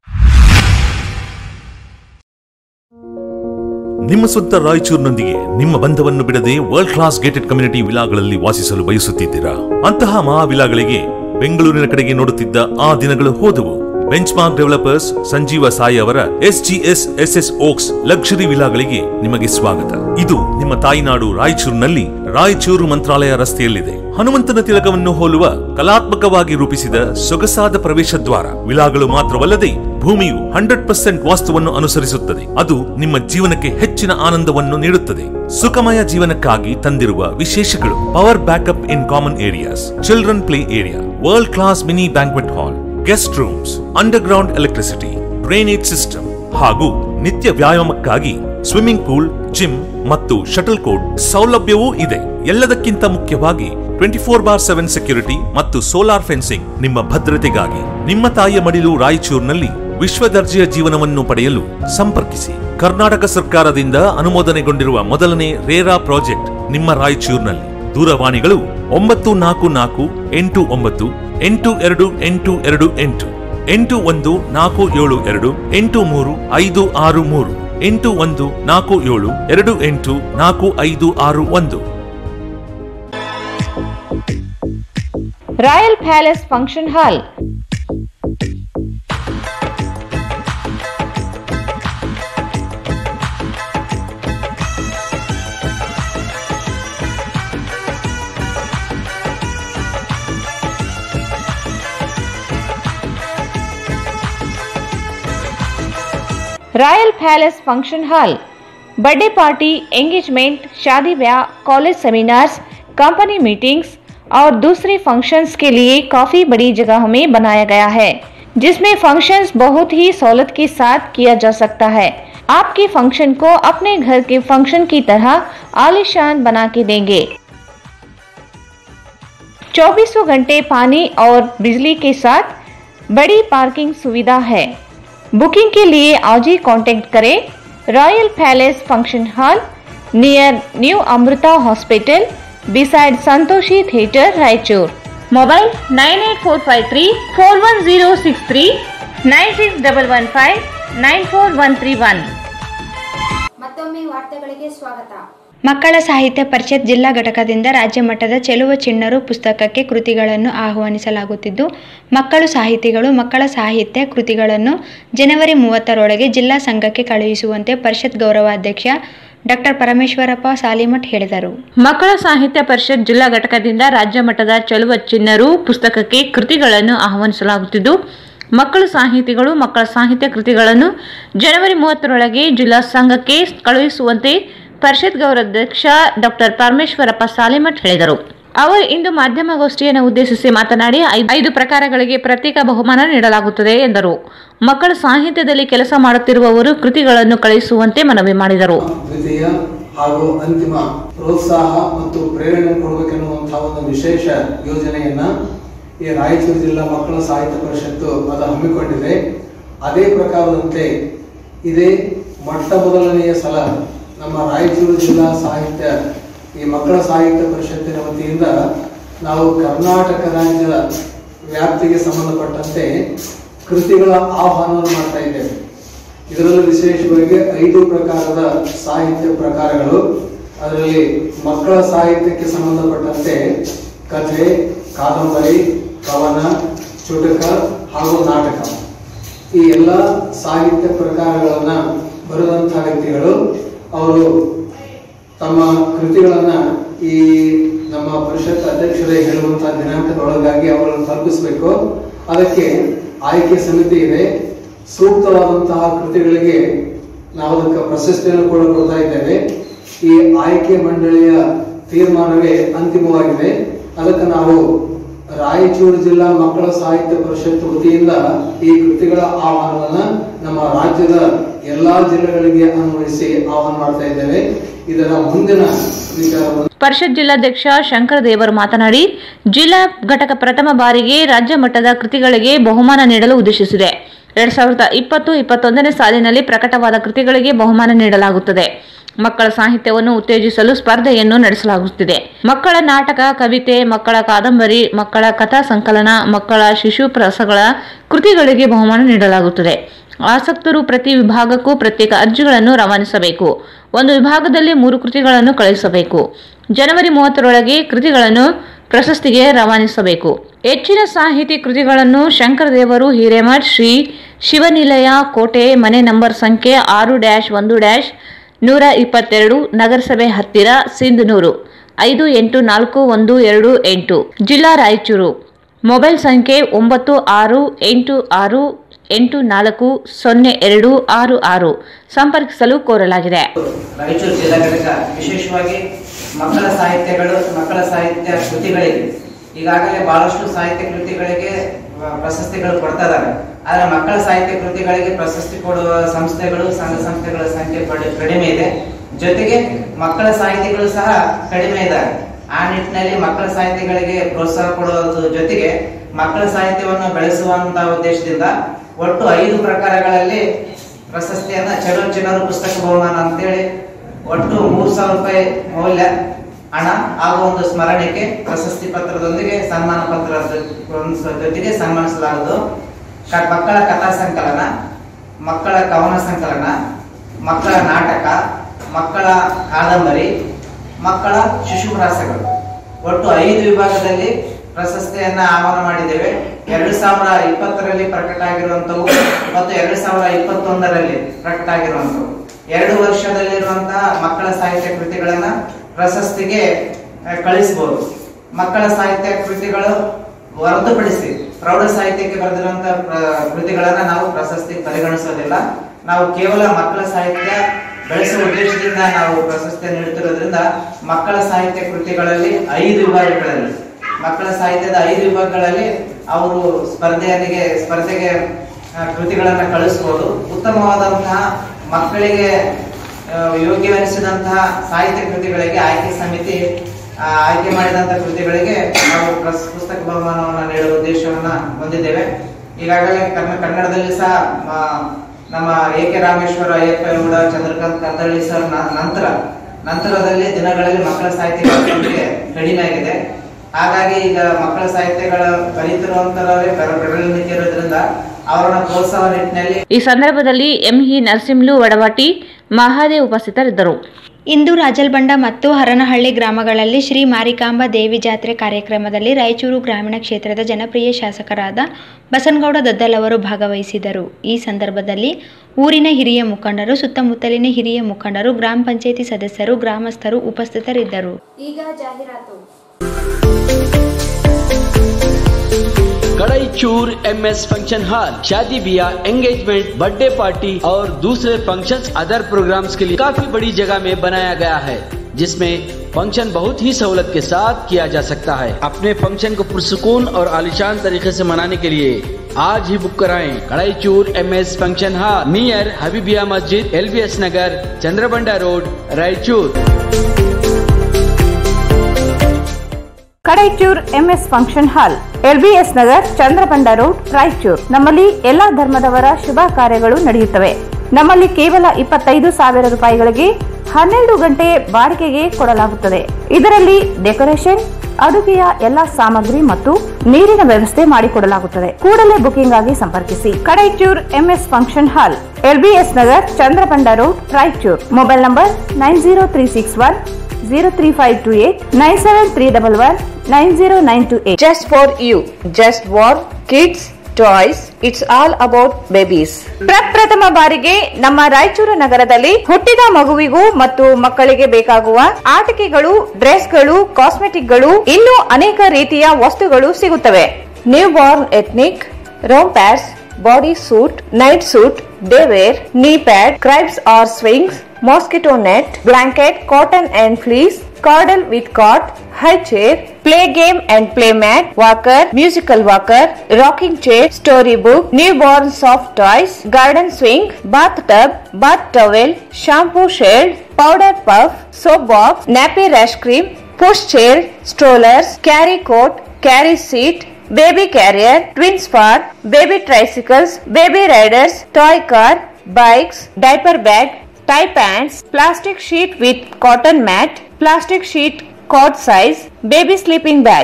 ನಿಮ್ಮ ಸ್ವಂತ ರಾಯಚೂರಿನೊಂದಿಗೆ ನಿಮ್ಮ ಬಂಧವನ್ನು ಬಿಡದೆ world class gated community ವಿಲಾಗಳಲ್ಲಿ ವಾಸಿಸಲು ಬಯಸುತ್ತಿದ್ದೀರಾ ಅಂತಹ ಮಹಾ ವಿಲಾಗಳಿಗೆ ಬೆಂಗಳೂರಿನ ಕಡೆಗೆ ನೋಡುತ್ತಿದ್ದ ಆ ದಿನಗಳು ಹೋದವು benchmark developers Sanjeeva Sai ಅವರ S G S S S Oaks luxury ವಿಲಾಗಳಿಗೆ ನಿಮಗೆ ಸ್ವಾಗತ ಇದು ನಿಮ್ಮ ತಾಯಿನಾಡು ರಾಯಚೂರಿನಲ್ಲಿ ರಾಯಚೂರು ಮಂತ್ರಾಲಯ ರಸ್ತೆಯಲ್ಲಿದೆ ಹನುಮಂತನ ತಿಲಕವನ್ನು ಹೋಲುವ ಕಲಾತ್ಮಕವಾಗಿ ರೂಪಿಸಿದ ಸೊಗಸಾದ ಪ್ರವೇಶ ದ್ವಾರ ವಿಲಾಗಳು ಮಾತ್ರವಲ್ಲದೆ ಭೂಮಿಯು ಹಂಡ್ರೆಡ್ ಪರ್ಸೆಂಟ್ ವಾಸ್ತುವನ್ನು ಅನುಸರಿಸುತ್ತದೆ ಅದು ನಿಮ್ಮ ಜೀವನಕ್ಕೆ ಹೆಚ್ಚಿನ ಆನಂದವನ್ನು ನೀಡುತ್ತದೆ ಸುಖಮಯ ಜೀವನಕ್ಕಾಗಿ ತಂದಿರುವ ವಿಶೇಷಗಳು power backup in common areas children play area world class mini banquet hall guest rooms underground electricity drainage system ಹಾಗೂ ನಿತ್ಯ ವ್ಯಾಯಾಮಕ್ಕಾಗಿ ಸ್ವಿಮ್ಮಿಂಗ್ ಪೂಲ್ ಜಿಮ್ ಮತ್ತು ಶಟಲ್ ಕೋರ್ಟ್ ಸೌಲಭ್ಯವೂ ಇದೆ ಎಲ್ಲದಕ್ಕಿಂತ ಮುಖ್ಯವಾಗಿ ಟ್ವೆಂಟಿ ಫೋರ್ ಬಾರ್ ಸೆವೆನ್ ಸೆಕ್ಯೂರಿಟಿ ಮತ್ತು ಸೋಲಾರ್ ಫೆನ್ಸಿಂಗ್ ನಿಮ್ಮ ಭದ್ರತೆಗಾಗಿ ನಿಮ್ಮ ತಾಯಿಯ ಮಡಿಲು ರಾಯಚೂರಿನಲ್ಲಿ ವಿಶ್ವ ದರ್ಜೆಯ ಜೀವನವನ್ನು ಪಡೆಯಲು ಸಂಪರ್ಕಿಸಿ ಕರ್ನಾಟಕ ಸರ್ಕಾರದಿಂದ ಅನುಮೋದನೆಗೊಂಡಿರುವ ಮೊದಲನೇ ರೇರಾ ಪ್ರಾಜೆಕ್ಟ್ ನಿಮ್ಮ ರಾಯಚೂರಿನಲ್ಲಿ ದೂರವಾಣಿಗಳು ಒಂಬತ್ತು ನಾಲ್ಕು ನಾಲ್ಕು ಎಂಟು ಒಂಬತ್ತು ಎಂಟು ಎರಡು ಎಂಟು ಎರಡು ಎಂಟು ಎಂಟು ಒಂದು ನಾಲ್ಕು ಏಳು ಎರಡು ಎಂಟು ಮೂರು ಐದು ಆರು ಮೂರು ಎಂಟು ಒಂದು ನಾಲ್ಕು ಏಳು ಎರಡು ಎಂಟು ನಾಲ್ಕು ಐದು ಆರು ಒಂದು royal palace function hall royal palace function hall birthday party engagement शादी ब्याह कॉलेज सेमिनार्स कंपनी मीटिंग्स और दूसरे फंक्शंस के लिए काफ़ी बड़ी जगह में बनाया गया है जिसमें फंक्शंस बहुत ही सहूलत के साथ किया जा सकता है आपके फंक्शन को अपने घर के फंक्शन की तरह आलिशान बना के देंगे चौबीसों घंटे पानी और बिजली के साथ बड़ी पार्किंग सुविधा है बुकिंग के लिए आज ही कांटेक्ट करें royal palace function hall near new Amrita hospital beside Santoshi theatre Raichur mobile nine eight four five three four one zero six three nine six double one five nine four one three one ಮತ್ತೊಮ್ಮೆ ವಾರ್ತೆಗಳಿಗೆ ಸ್ವಾಗತ ಮಕ್ಕಳ ಸಾಹಿತ್ಯ ಪರಿಷತ್ ಜಿಲ್ಲಾ ಘಟಕದಿಂದ ರಾಜ್ಯ ಮಟ್ಟದ ಚೆಲುವ ಚಿಣ್ಣರು ಪುಸ್ತಕಕ್ಕೆ ಕೃತಿಗಳನ್ನು ಆಹ್ವಾನಿಸಲಾಗುತ್ತಿದ್ದು ಮಕ್ಕಳು ಸಾಹಿತಿಗಳು ಮಕ್ಕಳ ಸಾಹಿತ್ಯ ಕೃತಿಗಳನ್ನು ಜನವರಿ ಮೂವತ್ತರೊಳಗೆ ಜಿಲ್ಲಾ ಸಂಘಕ್ಕೆ ಕಳುಹಿಸುವಂತೆ ಪರಿಷತ್ ಗೌರವಾಧ್ಯಕ್ಷ ಡಾಕ್ಟರ್ ಪರಮೇಶ್ವರಪ್ಪ ಸಾಲಿಮಠ್ ಹೇಳಿದರು ಮಕ್ಕಳ ಸಾಹಿತ್ಯ ಪರಿಷತ್ ಜಿಲ್ಲಾ ಘಟಕದಿಂದ ರಾಜ್ಯ ಮಟ್ಟದ ಚಲುವ ಚಿನ್ನರು ಪುಸ್ತಕಕ್ಕೆ ಕೃತಿಗಳನ್ನು ಆಹ್ವಾನಿಸಲಾಗುತ್ತಿದ್ದು ಮಕ್ಕಳು ಸಾಹಿತಿಗಳು ಮಕ್ಕಳ ಸಾಹಿತ್ಯ ಕೃತಿಗಳನ್ನು ಜನವರಿ ಮೂವತ್ತರೊಳಗೆ ಜಿಲ್ಲಾ ಸಂಘಕ್ಕೆ ಕಳುಹಿಸುವಂತೆ ಪರಿಷತ್ ಗೌರವಾಧ್ಯಕ್ಷ ಡಾಕ್ಟರ್ ಪರಮೇಶ್ವರಪ್ಪ ಸಾಲಿಮಠ್ ಹೇಳಿದರು ಅವರು ಇಂದು ಮಾಧ್ಯಮಗೋಷ್ಠಿಯನ್ನು ಉದ್ದೇಶಿಸಿ ಮಾತನಾಡಿ ಐ- ಐದು ಪ್ರಕಾರಗಳಿಗೆ ಪ್ರತ್ಯೇಕ ಬಹುಮಾನ ನೀಡಲಾಗುತ್ತದೆ ಎಂದರು ಮಕ್ಕಳ ಸಾಹಿತ್ಯದಲ್ಲಿ ಕೆಲಸ ಮಾಡುತ್ತಿರುವವರು ಕೃತಿಗಳನ್ನು ಕಳುಹಿಸುವಂತೆ ಮನವಿ ಮಾಡಿದರು ದ್ವಿತೀಯ ಹಾಗೂ ಅಂತಿಮ ಪ್ರೋತ್ಸಾಹ ಮತ್ತು ಪ್ರೇರಣೆ ಕೊಡಬೇಕೆನ್ನುವಂತಹ ಒಂದು ವಿಶೇಷ ಯೋಜನೆಯನ್ನ ಈ ರಾಯಚೂರು ಜಿಲ್ಲಾ ಮಕ್ಕಳ ಸಾಹಿತ್ಯ ಪರಿಷತ್ತು ಅದು ಹಮ್ಮಿಕೊಂಡಿದೆ ಅದೇ ಪ್ರಕಾರದಂತೆ ಇದೇ ಮೊಟ್ಟ ಮೊದಲನೆಯ ಸಲ ನಮ್ಮ ರಾಯಚೂರು ಜಿಲ್ಲಾ ಸಾಹಿತ್ಯ ಈ ಮಕ್ಕಳ ಸಾಹಿತ್ಯ ಪರಿಷತ್ತಿನ ವತಿಯಿಂದ ನಾವು ಕರ್ನಾಟಕ ರಾಜ್ಯದ ವ್ಯಾಪ್ತಿಗೆ ಸಂಬಂಧಪಟ್ಟಂತೆ ಕೃತಿಗಳ ಆಹ್ವಾನವನ್ನು ಮಾಡ್ತಾ ಇದ್ದೇವೆ ಇದರಲ್ಲಿ ವಿಶೇಷವಾಗಿ ಐದು ಪ್ರಕಾರದ ಸಾಹಿತ್ಯ ಪ್ರಕಾರಗಳು ಅದರಲ್ಲಿ ಮಕ್ಕಳ ಸಾಹಿತ್ಯಕ್ಕೆ ಸಂಬಂಧಪಟ್ಟಂತೆ ಕಥೆ ಕಾದಂಬರಿ ಕವನ ಚುಟಕ ಹಾಗೂ ನಾಟಕ ಈ ಎಲ್ಲ ಸಾಹಿತ್ಯ ಪ್ರಕಾರಗಳನ್ನ ಬರೆದಂತಹ ವ್ಯಕ್ತಿಗಳು ಅವರು ತಮ್ಮ ಕೃತಿಗಳನ್ನ ಈ ನಮ್ಮ ಪರಿಷತ್ ಅಧ್ಯಕ್ಷರೇ ಹೇಳುವಂತಹ ದಿನಾಂಕದೊಳಗಾಗಿ ಅವರನ್ನು ತಲುಪಿಸಬೇಕು ಅದಕ್ಕೆ ಆಯ್ಕೆ ಸಮಿತಿ ಇದೆ ಸೂಕ್ತವಾದಂತಹ ಕೃತಿಗಳಿಗೆ ನಾವು ಅದಕ್ಕೆ ಪ್ರಶಸ್ತಿಯನ್ನು ಕೂಡ ಕೊಡ್ತಾ ಇದ್ದೇವೆ ಈ ಆಯ್ಕೆ ಮಂಡಳಿಯ ತೀರ್ಮಾನವೇ ಅಂತಿಮವಾಗಿದೆ ಅದಕ್ಕೆ ನಾವು ರಾಯಚೂರು ಜಿಲ್ಲಾ ಮಕ್ಕಳ ಸಾಹಿತ್ಯ ಪರಿಷತ್ ವತಿಯಿಂದ ಈ ಕೃತಿಗಳ ಆಹ್ವಾನವನ್ನ ನಮ್ಮ ರಾಜ್ಯದ ಎಲ್ಲಾ ಜಿಲ್ಲೆಗಳಿಗೆ ಅನ್ವಯಿಸಿ ಆಹ್ವಾನ ಮಾಡ್ತಾ ಇದ್ದೇವೆ ಇದರ ಮುಂದಿನ ವಿಚಾರವನ್ನು ಪರಿಷತ್ ಜಿಲ್ಲಾಧ್ಯಕ್ಷ ಶಂಕರ ದೇವರು ಮಾತನಾಡಿ ಜಿಲ್ಲಾ ಘಟಕ ಪ್ರಥಮ ಬಾರಿಗೆ ರಾಜ್ಯ ಮಟ್ಟದ ಕೃತಿಗಳಿಗೆ ಬಹುಮಾನ ನೀಡಲು ಉದ್ದೇಶಿಸಿದೆ ಎರಡ್ ಸಾವಿರದ ಇಪ್ಪತ್ತು ಇಪ್ಪತ್ತೊಂದನೇ ಸಾಲಿನಲ್ಲಿ ಪ್ರಕಟವಾದ ಕೃತಿಗಳಿಗೆ ಬಹುಮಾನ ನೀಡಲಾಗುತ್ತದೆ ಮಕ್ಕಳ ಸಾಹಿತ್ಯವನ್ನು ಉತ್ತೇಜಿಸಲು ಸ್ಪರ್ಧೆಯನ್ನು ನಡೆಸಲಾಗುತ್ತಿದೆ ಮಕ್ಕಳ ನಾಟಕ ಕವಿತೆ ಮಕ್ಕಳ ಕಾದಂಬರಿ ಮಕ್ಕಳ ಕಥಾ ಸಂಕಲನ ಮಕ್ಕಳ ಶಿಶು ಪ್ರಸಗಳ ಕೃತಿಗಳಿಗೆ ಬಹುಮಾನ ನೀಡಲಾಗುತ್ತದೆ ಆಸಕ್ತರು ಪ್ರತಿ ವಿಭಾಗಕ್ಕೂ ಪ್ರತ್ಯೇಕ ಅರ್ಜಿಗಳನ್ನು ರವಾನಿಸಬೇಕು ಒಂದು ವಿಭಾಗದಲ್ಲಿ ಮೂರು ಕೃತಿಗಳನ್ನು ಕಳುಹಿಸಬೇಕು ಜನವರಿ ಮೂವತ್ತರೊಳಗೆ ಕೃತಿಗಳನ್ನು ಪ್ರಶಸ್ತಿಗೆ ರವಾನಿಸಬೇಕು ಹೆಚ್ಚಿನ ಸಾಹಿತಿ ಕೃತಿಗಳನ್ನು ಶಂಕರದೇವರು ಹಿರೇಮಠ್ ಶ್ರೀ ಶಿವನಿಲಯ ಕೋಟೆ ಮನೆ ನಂಬರ್ ಸಂಖ್ಯೆ ಆರು ಡ್ಯಾಶ್ ಒಂದು ಡ್ಯಾಶ್ ನೂರ ಇಪ್ಪತ್ತೆರಡು ನಗರಸಭೆ ಹತ್ತಿರ ಸಿಂಧನೂರು ಐದು ಎಂಟು ನಾಲ್ಕು ಒಂದು ಎರಡು ಎಂಟು ಜಿಲ್ಲಾ ರಾಯಚೂರು ಮೊಬೈಲ್ ಸಂಖ್ಯೆ ಒಂಬತ್ತು ಆರು ಎಂಟು ಆರು ಎಂಟು ನಾಲ್ಕು ಸೊನ್ನೆ ಎರಡು ಆರು ಆರು ಸಂಪರ್ಕಿಸಲು ಕೋರಲಾಗಿದೆ ರಾಯಚೂರು ಜಿಲ್ಲಾ ಘಟಕ ವಿಶೇಷವಾಗಿ ಮಕ್ಕಳ ಸಾಹಿತ್ಯಗಳು ಮಕ್ಕಳ ಸಾಹಿತ್ಯ ಕೃತಿಗಳಿಗೆ ಈಗಾಗಲೇ ಬಹಳಷ್ಟು ಸಾಹಿತ್ಯ ಕೃತಿಗಳಿಗೆ ಆ, ಪ್ರಶಸ್ತಿಗಳು ಕೊಡ್ತಾ ಇದ್ದಾರೆ ಆದ್ರೆ ಮಕ್ಕಳ ಸಾಹಿತ್ಯ ಕೃತಿಗಳಿಗೆ ಪ್ರಶಸ್ತಿ ಕೊಡುವ ಸಂಸ್ಥೆಗಳು ಸಂಘ ಸಂಸ್ಥೆಗಳ ಸಂಖ್ಯೆ ಕಡಿ- ಕಡಿಮೆ ಇದೆ ಜೊತೆಗೆ ಮಕ್ಕಳ ಸಾಹಿತಿಗಳು ಸಹ ಕಡಿಮೆ ಇದ್ದಾರೆ ಆ ನಿಟ್ಟಿನಲ್ಲಿ ಮಕ್ಕಳ ಸಾಹಿತ್ಯಗಳಿಗೆ ಪ್ರೋತ್ಸಾಹ ಕೊಡುವುದ್ರ ಜೊತೆಗೆ ಮಕ್ಕಳ ಸಾಹಿತ್ಯವನ್ನು ಬೆಳೆಸುವಂತಹ ಉದ್ದೇಶದಿಂದ ಒಟ್ಟು ಐದು ಪ್ರಕಾರಗಳಲ್ಲಿ ಪ್ರಶಸ್ತಿಯನ್ನ ಚಲೋ ಚಿನ್ನರು ಪುಸ್ತಕ ಬಹುಮಾನ ಅಂತೇಳಿ ಒಟ್ಟು ಮೂರ್ ಸಾವಿರ ರೂಪಾಯಿ ಮೌಲ್ಯ ಹಣ ಹಾಗೂ ಒಂದು ಸ್ಮರಣಿಕೆ ಪ್ರಶಸ್ತಿ ಪತ್ರದೊಂದಿಗೆ ಸನ್ಮಾನ ಪತ್ರದ ಜೊತೆಗೆ ಸನ್ಮಾನಿಸಲಾಗುವುದು ಕ- ಮಕ್ಕಳ ಕಥಾ ಸಂಕಲನ ಮಕ್ಕಳ ಕವನ ಸಂಕಲನ ಮಕ್ಕಳ ನಾಟಕ ಮಕ್ಕಳ ಕಾದಂಬರಿ ಮಕ್ಕಳ ಶಿಶುಪ್ರಾಸಗಳು ಒಟ್ಟು ಐದು ವಿಭಾಗದಲ್ಲಿ ಪ್ರಶಸ್ತಿಯನ್ನ ಆಹ್ವಾನ ಮಾಡಿದ್ದೇವೆ ಎರಡು ಸಾವಿರ ಇಪ್ಪತ್ತರಲ್ಲಿ ಪ್ರಕಟ ಆಗಿರುವಂತವು ಮತ್ತು ಎರಡು ಸಾವಿರ ಇಪ್ಪತ್ತೊಂದರಲ್ಲಿ ಪ್ರಕಟ ಆಗಿರುವಂತವು ಎರಡು ವರ್ಷದಲ್ಲಿರುವಂತಹ ಮಕ್ಕಳ ಸಾಹಿತ್ಯ ಕೃತಿಗಳನ್ನ ಪ್ರಶಸ್ತಿಗೆ ಆ, ಕಳಿಸಬಹುದು ಮಕ್ಕಳ ಸಾಹಿತ್ಯ ಕೃತಿಗಳು ಹೊರತುಪಡಿಸಿ ಪ್ರೌಢ ಸಾಹಿತ್ಯಕ್ಕೆ ಬರೆದಿರುವಂತಹ ಪ್ರ- ಕೃತಿಗಳನ್ನ ನಾವು ಪ್ರಶಸ್ತಿ ಪರಿಗಣಿಸೋದಿಲ್ಲ ನಾವು ಕೇವಲ ಮಕ್ಕಳ ಸಾಹಿತ್ಯ ಬೆಳೆಸುವ ಉದ್ದೇಶದಿಂದ ನಾವು ಪ್ರಶಸ್ತಿ ನೀಡುತ್ತಿರೋದ್ರಿಂದ ಮಕ್ಕಳ ಸಾಹಿತ್ಯ ಕೃತಿಗಳಲ್ಲಿ ಐದು ವಿಭಾಗಗಳಲ್ಲಿ ಮಕ್ಕಳ ಸಾಹಿತ್ಯದ ಐದು ವಿಭಾಗಗಳಲ್ಲಿ ಅವರು ಸ್ಪರ್ಧೆಯರಿಗೆ ಸ್ಪರ್ಧೆಗೆ ಆ, ಕೃತಿಗಳನ್ನ ಕಳಿಸಬಹುದು ಉತ್ತಮವಾದಂತಹ ಮಕ್ಕಳಿಗೆ ಆ, ಯೋಗ್ಯವೆನಿಸಿದಂತಹ ಸಾಹಿತ್ಯ ಕೃತಿಗಳಿಗೆ ಆಯ್ಕೆ ಸಮಿತಿ ಆ, ಆಯ್ಕೆ ಮಾಡಿದಂತಹ ಕೃತಿಗಳಿಗೆ ನಾವು ಪ್ರಸ್- ಪುಸ್ತಕ ಬಹುಮಾನವನ್ನು ನೀಡುವ ಉದ್ದೇಶವನ್ನ ಹೊಂದಿದ್ದೇವೆ ಈಗಾಗಲೇ ಕನ್ನ ಕನ್ನಡದಲ್ಲಿ ಸಹ ಆ, ನಮ್ಮ A K Rameshwar Ayyappa Gowda Chandrakant Kattalli sir ನ- ನಂತರ ನಂತರದಲ್ಲಿ ದಿನಗಳಲ್ಲಿ ಮಕ್ಕಳ ಸಾಹಿತ್ಯಗಳ ಸಂಖ್ಯೆ ಕಡಿಮೆ ಆಗಿದೆ ಹಾಗಾಗಿ ಈಗ ಮಕ್ಕಳ ಸಾಹಿತ್ಯಗಳ ಬರೀತಿರುವಂತರವೇ ಬೆರಳಿಕೆ ಇರೋದ್ರಿಂದ ಅವರನ್ನ ಪ್ರೋತ್ಸಾಹ ನಿಟ್ಟಿನಲ್ಲಿ ಈ ಸಂದರ್ಭದಲ್ಲಿ ಎಂಇ ನರಸಿಂಹಲು ವಡವಾಟಿ ಮಹಾದೇವ್ ಉಪಸ್ಥಿತರಿದ್ದರು ಇಂದು ರಾಜಲ್ಬಂಡ ಮತ್ತು ಹರನಹಳ್ಳಿ ಗ್ರಾಮಗಳಲ್ಲಿ ಶ್ರೀ ಮಾರಿಕಾಂಬಾ ದೇವಿ ಜಾತ್ರೆ ಕಾರ್ಯಕ್ರಮದಲ್ಲಿ ರಾಯಚೂರು ಗ್ರಾಮೀಣ ಕ್ಷೇತ್ರದ ಜನಪ್ರಿಯ ಶಾಸಕರಾದ ಬಸನಗೌಡ ದದ್ದಲ್ ಅವರು ಭಾಗವಹಿಸಿದರು ಈ ಸಂದರ್ಭದಲ್ಲಿ ಊರಿನ ಹಿರಿಯ ಮುಖಂಡರು ಸುತ್ತಮುತ್ತಲಿನ ಹಿರಿಯ ಮುಖಂಡರು ಗ್ರಾಮ ಪಂಚಾಯಿತಿ ಸದಸ್ಯರು ಗ್ರಾಮಸ್ಥರು ಉಪಸ್ಥಿತರಿದ್ದರು ಈಗ ಜಾಹೀರಾತು कड़ाई Kadaichur M S function hall शादी ब्याह एंगेजमेंट बर्थडे पार्टी और दूसरे फंक्शंस अदर प्रोग्राम्स के लिए काफी बड़ी जगह में बनाया गया है जिसमें फंक्शन बहुत ही सहूलत के साथ किया जा सकता है अपने फंक्शन को पुरसकून और आलिशान तरीके से मनाने के लिए आज ही बुक कराएं Kadaichur M S function hall near Habibia Masjid L B S Nagar Chandrabanda road Raichur Kadaichur MS function hall LBS Nagar Chandrabanda road Raichur ನಮ್ಮಲ್ಲಿ ಎಲ್ಲಾ ಧರ್ಮದವರ ಶುಭ ಕಾರ್ಯಗಳು ನಡೆಯುತ್ತವೆ ನಮ್ಮಲ್ಲಿ ಕೇವಲ ಇಪ್ಪತ್ತೈದು ಸಾವಿರ ರೂಪಾಯಿಗಳಿಗೆ ಹನ್ನೆರಡು ಗಂಟೆ ಬಾಡಿಗೆಗೆ ಕೊಡಲಾಗುತ್ತದೆ ಇದರಲ್ಲಿ ಡೆಕೋರೇಷನ್ ಅಡುಗೆಯ ಎಲ್ಲಾ ಸಾಮಗ್ರಿ ಮತ್ತು ನೀರಿನ ವ್ಯವಸ್ಥೆ ಮಾಡಿಕೊಡಲಾಗುತ್ತದೆ ಕೂಡಲೇ ಬುಕಿಂಗ್ ಆಗಿ ಸಂಪರ್ಕಿಸಿ Kadaichur MS function hall LBS Nagar Chandrabanda road Raichur mobile number nine zero three six one zero three five two eight nine seven three double one nine zero nine two eight Just for you, just for kids, toys, it's all about babies. ಪ್ರಪ್ರಥಮ ಬಾರಿಗೆ ನಮ್ಮ ರಾಯಚೂರು ನಗರದಲ್ಲಿ ಹುಟ್ಟಿದ ಮಗುವಿಗೂ ಮತ್ತು ಮಕ್ಕಳಿಗೆ ಬೇಕಾಗುವ ಆಟಿಕೆಗಳು ಡ್ರೆಸ್ಗಳು ಕಾಸ್ಮೆಟಿಕ್ಗಳು ಇನ್ನೂ ಅನೇಕ ರೀತಿಯ ವಸ್ತುಗಳು ಸಿಗುತ್ತವೆ newborn ethnic rompers body suit night suit day wear knee pad cribs or swings mosquito net, blanket, cotton and fleece, cordal with cot, high chair, play game and play mat, walker, musical walker, rocking chair, storybook, newborn soft toys, garden swing, bathtub, bath towel, shampoo shade, powder puff, soap box, nappy rash cream, push chair, strollers, carry coat, carry seat, baby carrier, twin spot, baby tricycles, baby riders, toy car, bikes, diaper bag, tie pants, plastic sheet with cotton mat, plastic sheet cord size, baby sleeping bag.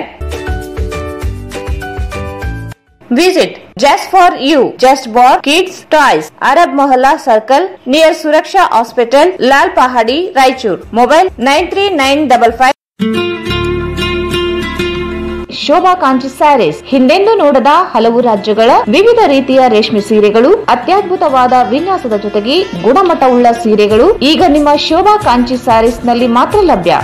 Visit just for you, just for kids toys, Arab Mohalla Circle near Suraksha Hospital, Lal Pahadi, Raichur. Mobile 93955. Shobha Kanchi sarees ಹಿಂದೆಂದೂ ನೋಡದ ಹಲವು ರಾಜ್ಯಗಳ ವಿವಿಧ ರೀತಿಯ ರೇಷ್ಮೆ ಸೀರೆಗಳು ಅತ್ಯದ್ಭುತವಾದ ವಿನ್ಯಾಸದ ಜೊತೆಗೆ ಗುಣಮಟ್ಟವುಳ್ಳ ಸೀರೆಗಳು ಈಗ ನಿಮ್ಮ ಶೋಭಾ ಕಾಂಚಿ ಸ್ಯಾರೀಸ್ ನಲ್ಲಿ ಮಾತ್ರ ಲಭ್ಯ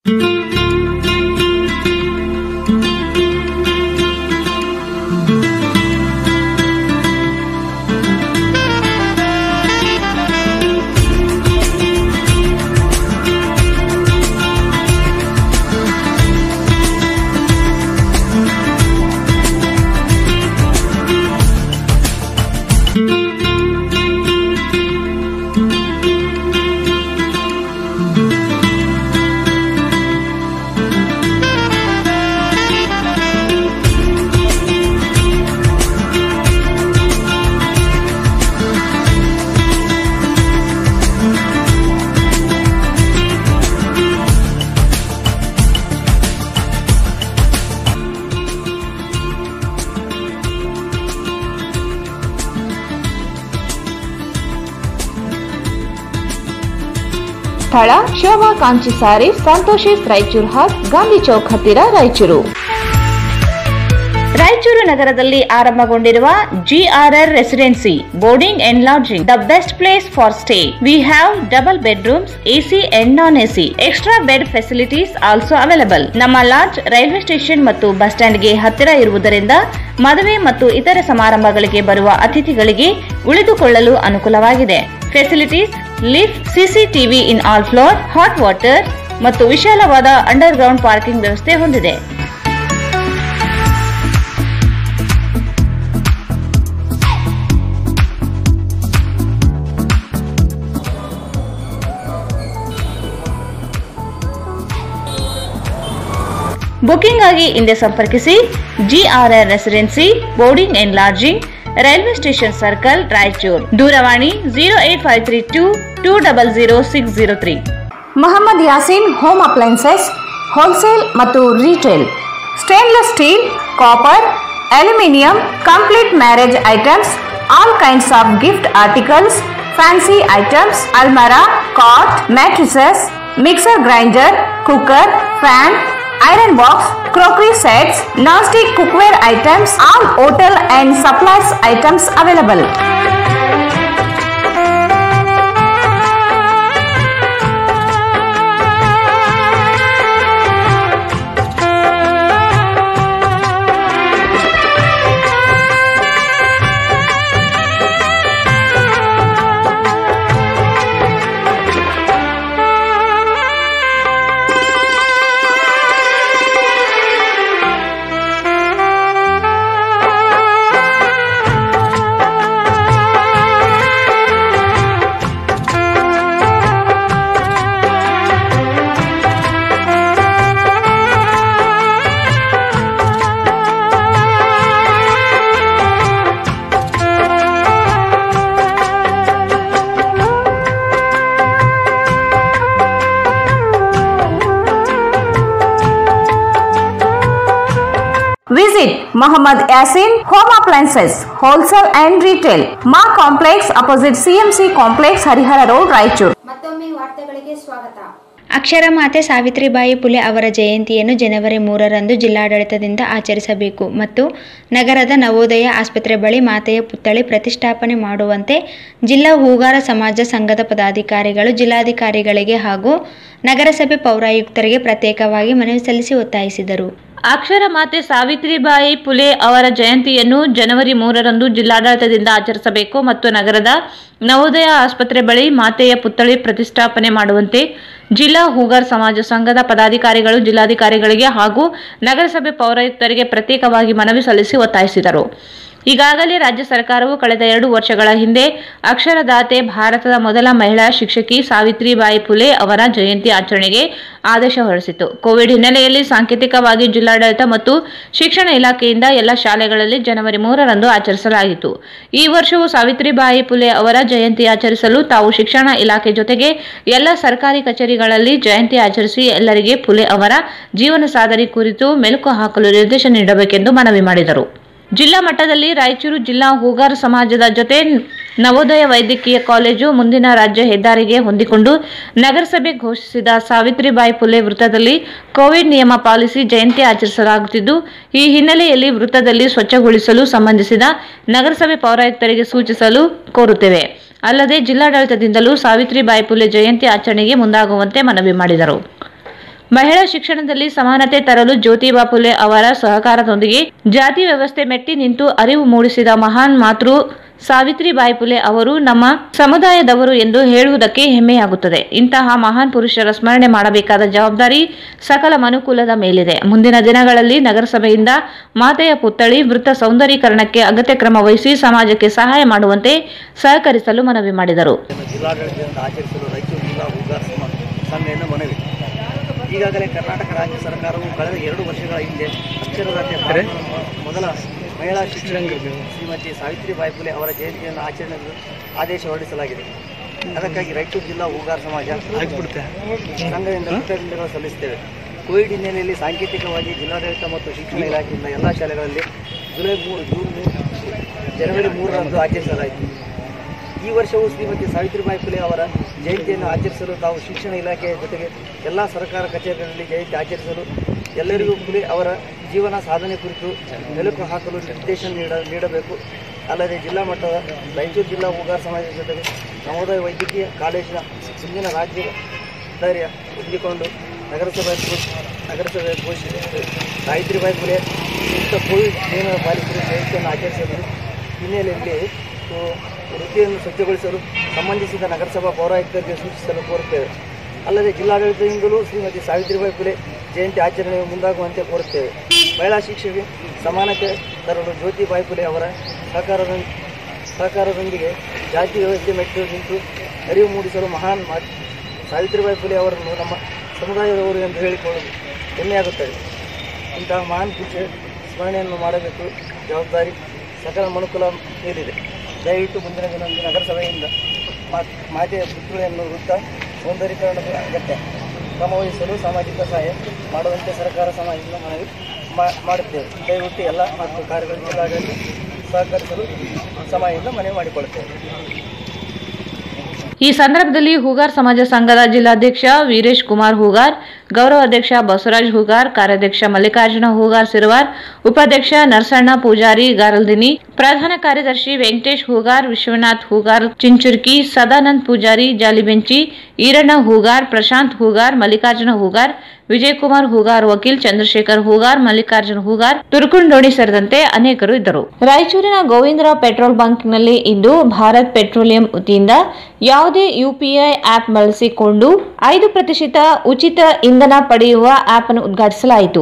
ಸ್ಥಳ ಶೋಭಾ ಕಾಂಚಿ ಸ್ಯಾರೀಸ್ ಸಂತೋಷಿಸ್ ರಾಯಚೂರು ಹಾಟ್ ಗಾಂಧಿ ಚೌಕ್ ಹತ್ತಿರ ರಾಯಚೂರು ರಾಯಚೂರು ನಗರದಲ್ಲಿ ಆರಂಭಗೊಂಡಿರುವ GRR residency boarding and lodging the best place for stay we have double bedrooms AC and non AC extra bed facilities also available ನಮ್ಮ ಲಾಡ್ಜ್ ರೈಲ್ವೆ ಸ್ಟೇಷನ್ ಮತ್ತು ಬಸ್ ಸ್ಟ್ಯಾಂಡ್ಗೆ ಹತ್ತಿರ ಇರುವುದರಿಂದ ಮದುವೆ ಮತ್ತು ಇತರ ಸಮಾರಂಭಗಳಿಗೆ ಬರುವ ಅತಿಥಿಗಳಿಗೆ ಉಳಿದುಕೊಳ್ಳಲು ಅನುಕೂಲವಾಗಿದೆ facilities lift CCTV in all floor hot water ಮತ್ತು ವಿಶಾಲವಾದ ಅಂಡರ್ ಗ್ರೌಂಡ್ ಪಾರ್ಕಿಂಗ್ ವ್ಯವಸ್ಥೆ ಹೊಂದಿದೆ ಬುಕಿಂಗ್ ಆಗಿ ಹಿಂದೆ ಸಂಪರ್ಕಿಸಿ GRR residency boarding and lodging railway station circle Raichur ದೂರವಾಣಿ zero eight five three two two double zero six zero three Mohammed Yasin home appliances wholesale ಮತ್ತು retail stainless steel copper aluminium complete marriage items all kinds of gift articles fancy items ಅಲ್ಮರಾ cot mattresses mixer grinder cooker fan iron box, crockery sets, non-stick cookware items, all hotel and supplies items available. Visit Muhammad Yasin Home Appliances Wholesale and Retail Ma Complex opposite CMC Complex Harihara Road Raichur. ಮತ್ತೊಮ್ಮೆ ವಾರ್ತೆಗಳಿಗೆ ಸ್ವಾಗತ ಅಕ್ಷರ ಮಾತೆ ಸಾವಿತ್ರಿಬಾಯಿ ಪುಲೆ ಅವರ ಜಯಂತಿಯನ್ನು ಜನವರಿ ಮೂರರಂದು ಜಿಲ್ಲಾಡಳಿತದಿಂದ ಆಚರಿಸಬೇಕು ಮತ್ತು ನಗರದ ನವೋದಯ ಆಸ್ಪತ್ರೆ ಬಳಿ ಮಾತೆಯ ಪುತ್ಥಳಿ ಪ್ರತಿಷ್ಠಾಪನೆ ಮಾಡುವಂತೆ ಜಿಲ್ಲಾ ಹೂಗಾರ ಸಮಾಜ ಸಂಘದ ಪದಾಧಿಕಾರಿಗಳು ಜಿಲ್ಲಾಧಿಕಾರಿಗಳಿಗೆ ಹಾಗೂ ನಗರಸಭೆ ಪೌರಾಯುಕ್ತರಿಗೆ ಪ್ರತ್ಯೇಕವಾಗಿ ಮನವಿ ಸಲ್ಲಿಸಿ ಒತ್ತಾಯಿಸಿದರು ಅಕ್ಷರ ಮಾತೆ ಸಾವಿತ್ರಿಬಾಯಿ ಪುಲೆ ಅವರ ಜಯಂತಿಯನ್ನು ಜನವರಿ ಮೂರರಂದು ಜಿಲ್ಲಾಡಳಿತದಿಂದ ಆಚರಿಸಬೇಕು ಮತ್ತು ನಗರದ ನವೋದಯ ಆಸ್ಪತ್ರೆ ಬಳಿ ಮಾತೆಯ ಪುತ್ಥಳಿ ಪ್ರತಿಷ್ಠಾಪನೆ ಮಾಡುವಂತೆ ಜಿಲ್ಲಾ ಹೂಗಾರ್ ಸಮಾಜ ಸಂಘದ ಪದಾಧಿಕಾರಿಗಳು ಜಿಲ್ಲಾಧಿಕಾರಿಗಳಿಗೆ ಹಾಗೂ ನಗರಸಭೆ ಪೌರಾಯುಕ್ತರಿಗೆ ಪ್ರತ್ಯೇಕವಾಗಿ ಮನವಿ ಸಲ್ಲಿಸಿ ಒತ್ತಾಯಿಸಿದರು ಈಗಾಗಲೇ ರಾಜ್ಯ ಸರ್ಕಾರವು ಕಳೆದ ಎರಡು ವರ್ಷಗಳ ಹಿಂದೆ ಅಕ್ಷರದಾತೆ ಭಾರತದ ಮೊದಲ ಮಹಿಳಾ ಶಿಕ್ಷಕಿ ಸಾವಿತ್ರಿಬಾಯಿ ಪುಲೆ ಅವರ ಜಯಂತಿ ಆಚರಣೆಗೆ ಆದೇಶ ಹೊರಡಿಸಿತು ಕೋವಿಡ್ ಹಿನ್ನೆಲೆಯಲ್ಲಿ ಸಾಂಕೇತಿಕವಾಗಿ ಜಿಲ್ಲಾಡಳಿತ ಮತ್ತು ಶಿಕ್ಷಣ ಇಲಾಖೆಯಿಂದ ಎಲ್ಲ ಶಾಲೆಗಳಲ್ಲಿ ಜನವರಿ ಮೂರರಂದು ಆಚರಿಸಲಾಗಿತ್ತು ಈ ವರ್ಷವೂ ಸಾವಿತ್ರಿಬಾಯಿ ಪುಲೆ ಅವರ ಜಯಂತಿ ಆಚರಿಸಲು ತಾವು ಶಿಕ್ಷಣ ಇಲಾಖೆ ಜೊತೆಗೆ ಎಲ್ಲ ಸರ್ಕಾರಿ ಕಚೇರಿಗಳಲ್ಲಿ ಜಯಂತಿ ಆಚರಿಸಿ ಎಲ್ಲರಿಗೆ ಪುಲೆ ಅವರ ಜೀವನ ಸಾಧನೆ ಕುರಿತು ಮೆಲುಕು ಹಾಕಲು ನಿರ್ದೇಶನ ನೀಡಬೇಕೆಂದು ಮನವಿ ಮಾಡಿದರು ಜಿಲ್ಲಾ ಮಟ್ಟದಲ್ಲಿ ರಾಯಚೂರು ಜಿಲ್ಲಾ ಹೂಗಾರ ಸಮಾಜದ ಜೊತೆ ನವೋದಯ ವೈದ್ಯಕೀಯ ಕಾಲೇಜು ಮುಂದಿನ ರಾಜ್ಯ ಹೆದ್ದಾರಿಗೆ ಹೊಂದಿಕೊಂಡು ನಗರಸಭೆ ಘೋಷಿಸಿದ ಸಾವಿತ್ರಿಬಾಯಿ ಪುಲೆ ವೃತ್ತದಲ್ಲಿ ಕೋವಿಡ್ ನಿಯಮ ಪಾಲಿಸಿ ಜಯಂತಿ ಆಚರಿಸಲಾಗುತ್ತಿದ್ದು ಈ ಹಿನ್ನೆಲೆಯಲ್ಲಿ ವೃತ್ತದಲ್ಲಿ ಸ್ವಚ್ಛಗೊಳಿಸಲು ಸಂಬಂಧಿಸಿದ ನಗರಸಭೆ ಪೌರಾಯುಕ್ತರಿಗೆ ಸೂಚಿಸಲು ಕೋರುತ್ತೇವೆ ಅಲ್ಲದೆ ಜಿಲ್ಲಾಡಳಿತದಿಂದಲೂ ಸಾವಿತ್ರಿಬಾಯಿ ಪುಲೆ ಜಯಂತಿ ಆಚರಣೆಗೆ ಮುಂದಾಗುವಂತೆ ಮನವಿ ಮಾಡಿದರು ಮಹಿಳಾ ಶಿಕ್ಷಣದಲ್ಲಿ ಸಮಾನತೆ ತರಲು ಜ್ಯೋತಿಬಾ ಫುಲೆ ಅವರ ಸಹಕಾರದೊಂದಿಗೆ ಜಾತಿ ವ್ಯವಸ್ಥೆ ಮೆಟ್ಟಿ ನಿಂತು ಅರಿವು ಮೂಡಿಸಿದ ಮಹಾನ್ ಮಾತೃ ಸಾವಿತ್ರಿಬಾಯಿ ಪುಲೆ ಅವರು ನಮ್ಮ ಸಮುದಾಯದವರು ಎಂದು ಹೇಳುವುದಕ್ಕೆ ಹೆಮ್ಮೆಯಾಗುತ್ತದೆ ಇಂತಹ ಮಹಾನ್ ಪುರುಷರ ಸ್ಮರಣೆ ಮಾಡಬೇಕಾದ ಜವಾಬ್ದಾರಿ ಸಕಲ ಮನುಕುಲದ ಮೇಲಿದೆ ಮುಂದಿನ ದಿನಗಳಲ್ಲಿ ನಗರಸಭೆಯಿಂದ ಮಾತೆಯ ಪುತ್ಥಳಿ ವೃತ್ತ ಸೌಂದರೀಕರಣಕ್ಕೆ ಅಗತ್ಯ ಕ್ರಮ ವಹಿಸಿ ಸಮಾಜಕ್ಕೆ ಸಹಾಯ ಮಾಡುವಂತೆ ಸಹಕರಿಸಲು ಮನವಿ ಮಾಡಿದರು ಜಿಲ್ಲಾಡಳಿತದಿಂದ ಆಚರಿಸಲು ರಾಯಚೂರು ಜಿಲ್ಲಾ ಹೂಗಾರ ಸಮ- ಸಂಘದಿಂದ ಮನವಿ ಈಗಾಗಲೇ ಕರ್ನಾಟಕ ರಾಜ್ಯ ಸರ್ಕಾರವು ಕಳೆದ ಎರಡು ವರ್ಷಗಳ ಹಿಂದೆ ಅಕ್ಷರದಾತೆ ಭಾರತದ ಮೊದಲ ಮಹಿಳಾ ಶಿಕ್ಷಣ ಶ್ರೀಮತಿ ಸಾವಿತ್ರಿಬಾಯಿ ಫುಲೆ ಅವರ ಜಯಂತಿಯನ್ನು ಆಚರಣೆಗೆ ಆದೇಶ ಹೊರಡಿಸಲಾಗಿದೆ ಅದಕ್ಕಾಗಿ ರಾಯಚೂರು ಜಿಲ್ಲಾ ಹೂಗಾರ ಸಮಾಜ ಸಂಘದಿಂದ ಕೃತಜ್ಞತೆಗಳು ಸಲ್ಲಿಸುತ್ತೇವೆ ಕೋವಿಡ್ ಹಿನ್ನೆಲೆಯಲ್ಲಿ ಸಾಂಕೇತಿಕವಾಗಿ ಜಿಲ್ಲಾಡಳಿತ ಮತ್ತು ಶಿಕ್ಷಣ ಇಲಾಖೆಯಿಂದ ಎಲ್ಲ ಶಾಲೆಗಳಲ್ಲಿ ಜುಲೈ ಮೂರು ಜೂನ್ ಮೂರು ಜನವರಿ ಮೂರರಂದು ಆಚರಿಸಲಾಯಿತು ಈ ವರ್ಷವೂ ಶ್ರೀಮತಿ ಸಾವಿತ್ರಿಬಾಯಿ ಫುಲೆ ಅವರ ಜಯಂತಿಯನ್ನು ಆಚರಿಸಲು ತಾವು ಶಿಕ್ಷಣ ಇಲಾಖೆಯ ಜೊತೆಗೆ ಎಲ್ಲ ಸರ್ಕಾರ ಕಚೇರಿಗಳಲ್ಲಿ ಜಯಂತಿ ಆಚರಿಸಲು ಎಲ್ಲರಿಗೂ ಫುಲೆ ಅವರ ಜೀವನ ಸಾಧನೆ ಕುರಿತು ಮೆಲುಕು ಹಾಕಲು ನಿರ್ದೇಶನ ನೀಡ ನೀಡಬೇಕು ಅಲ್ಲದೆ ಜಿಲ್ಲಾ ಮಟ್ಟದ ರಾಯಚೂರು ಜಿಲ್ಲಾ ಹೂಗಾರ ಸಮಾಜದ ಜೊತೆಗೆ ನವೋದಯ ವೈದ್ಯಕೀಯ ಕಾಲೇಜಿನ ಮುಂದಿನ ರಾಜ್ಯ ಧೈರ್ಯ ಹೊಂದಿಕೊಂಡು ನಗರಸಭೆ ಘೋಷ- ನಗರಸಭೆ ಘೋಷಿಸಿದೆ ಸಾವಿತ್ರಿಬಾಯಿ ಫುಲೆ ಸೂಕ್ತ ಕೋವಿಡ್ ನಿಯಮ ಪಾಲಿಸಲು ಜಯಂತಿಯನ್ನು ಆಚರಿಸಲು ಹಿನ್ನೆಲೆಯಲ್ಲಿ ಸೊ, ವೃತ್ತಿಯನ್ನು ಸ್ವಚ್ಛಗೊಳಿಸಲು ಸಂಬಂಧಿಸಿದ ನಗರಸಭಾ ಪೌರಾಯುಕ್ತರಿಗೆ ಸೂಚಿಸಲು ಕೋರುತ್ತೇವೆ ಅಲ್ಲದೆ ಜಿಲ್ಲಾಡಳಿತದಿಂದಲೂ ಶ್ರೀಮತಿ ಸಾವಿತ್ರಿಬಾಯಿ ಫುಲೆ ಜಯಂತಿ ಆಚರಣೆಗೆ ಮುಂದಾಗುವಂತೆ ಕೋರುತ್ತೇವೆ ಮಹಿಳಾ ಶಿಕ್ಷೆಗೆ ಸಮಾನತೆ ತರಲು ಜ್ಯೋತಿಬಾಯಿ ಫುಲೆ ಅವರ ಸಹಕಾರದ ಸಹಕಾರದೊಂದಿಗೆ ಜಾತಿ ವ್ಯವಸ್ಥೆ ಮೆಟ್ಟು ನಿಂತು ಅರಿವು ಮೂಡಿಸಲು ಮಹಾನ್ ಮಾ ಸಾವಿತ್ರಿಬಾಯಿ ಫುಲೆ ಅವರನ್ನು ನಮ್ಮ ಸಮುದಾಯದವರು ಎಂದು ಹೇಳಿಕೊಳ್ಳಲು ಹೆಮ್ಮೆಯಾಗುತ್ತದೆ ಇಂತಹ ಮಹಾನ್ ಪೂಜೆ ಸ್ಮರಣೆಯನ್ನು ಮಾಡಬೇಕು ಜವಾಬ್ದಾರಿ ಸಕಲ ಮನುಕುಲ ಮೇಲಿದೆ ದಯವಿಟ್ಟು ಮುಂದಿನ ದಿನದಲ್ಲಿ ನಗರಸಭೆಯಿಂದ ಮಾ- ಮಾತೆಯ ಪುತ್ಥಳಿಯನ್ನು ವೃತ್ತ ಸೌಂದರ್ಯೀಕರಣದ ಅಗತ್ಯ ಕ್ರಮವಹಿಸಲು ಸಾಮಾಜಿಕ ಸಹಾಯ ಮಾಡುವಂತೆ ಸರ್ಕಾರ ಸಮಾಜದಿಂದ ಮನವಿ ಮಾ- ಮಾಡುತ್ತೇವೆ ದಯವಿಟ್ಟು ಎಲ್ಲ ಮತ್ತು ಕಾರ್ಯಗಳ ಜಿಲ್ಲಾಡಳಿತ ಸಹಕರಿಸಲು ಸಮಾಜದಿಂದ ಮನವಿ ಮಾಡಿಕೊಳ್ಳುತ್ತೇವೆ ಈ ಸಂದರ್ಭದಲ್ಲಿ ಹೂಗಾರ್ ಸಮಾಜ ಸಂಘದ ಜಿಲ್ಲಾಧ್ಯಕ್ಷ ವೀರೇಶ್ ಕುಮಾರ್ ಹೂಗಾರ್ ಗೌರವ ಅಧ್ಯಕ್ಷ ಬಸವರಾಜ್ ಹೂಗಾರ್ ಕಾರ್ಯಾಧ್ಯಕ್ಷ ಮಲ್ಲಿಕಾರ್ಜುನ ಹೂಗಾರ್ ಸಿರವಾರ್ ಉಪಾಧ್ಯಕ್ಷ ನರಸಣ್ಣ ಪೂಜಾರಿ ಗಾರಲ್ದಿನಿ ಪ್ರಧಾನ ಕಾರ್ಯದರ್ಶಿ ವೆಂಕಟೇಶ್ ಹೂಗಾರ್ ವಿಶ್ವನಾಥ್ ಹೂಗಾರ್ ಚಿಂಚುರ್ಕಿ ಸದಾನಂದ್ ಪೂಜಾರಿ ಜಾಲಿಬೆಂಚಿ ಈರಣ್ಣ ಹೂಗಾರ್ ಪ್ರಶಾಂತ್ ಹೂಗಾರ್ ಮಲ್ಲಿಕಾರ್ಜುನ ಹೂಗಾರ್ ವಿಜಯಕುಮಾರ್ ಹೂಗಾರ್ ವಕೀಲ್ ಚಂದ್ರಶೇಖರ್ ಹೂಗಾರ್ ಮಲ್ಲಿಕಾರ್ಜುನ ಹೂಗಾರ್ ತುರುಕುಂಡೋಣಿ ಸೇರಿದಂತೆ ಅನೇಕರು ಇದ್ದರು ರಾಯಚೂರಿನ ಗೋವಿಂದರಾವ್ ಪೆಟ್ರೋಲ್ ಬಂಕ್ನಲ್ಲಿ ಇಂದು ಭಾರತ್ ಪೆಟ್ರೋಲಿಯಂ ವತಿಯಿಂದ ಯಾವುದೇ ಯುಪಿಐ ಆಪ್ ಬಳಸಿಕೊಂಡು ಐದು ಪ್ರತಿಶತ ಉಚಿತ ಇಂಧನ ಪಡೆಯುವ ಆಪ್ ಅನ್ನು ಉದ್ಘಾಟಿಸಲಾಯಿತು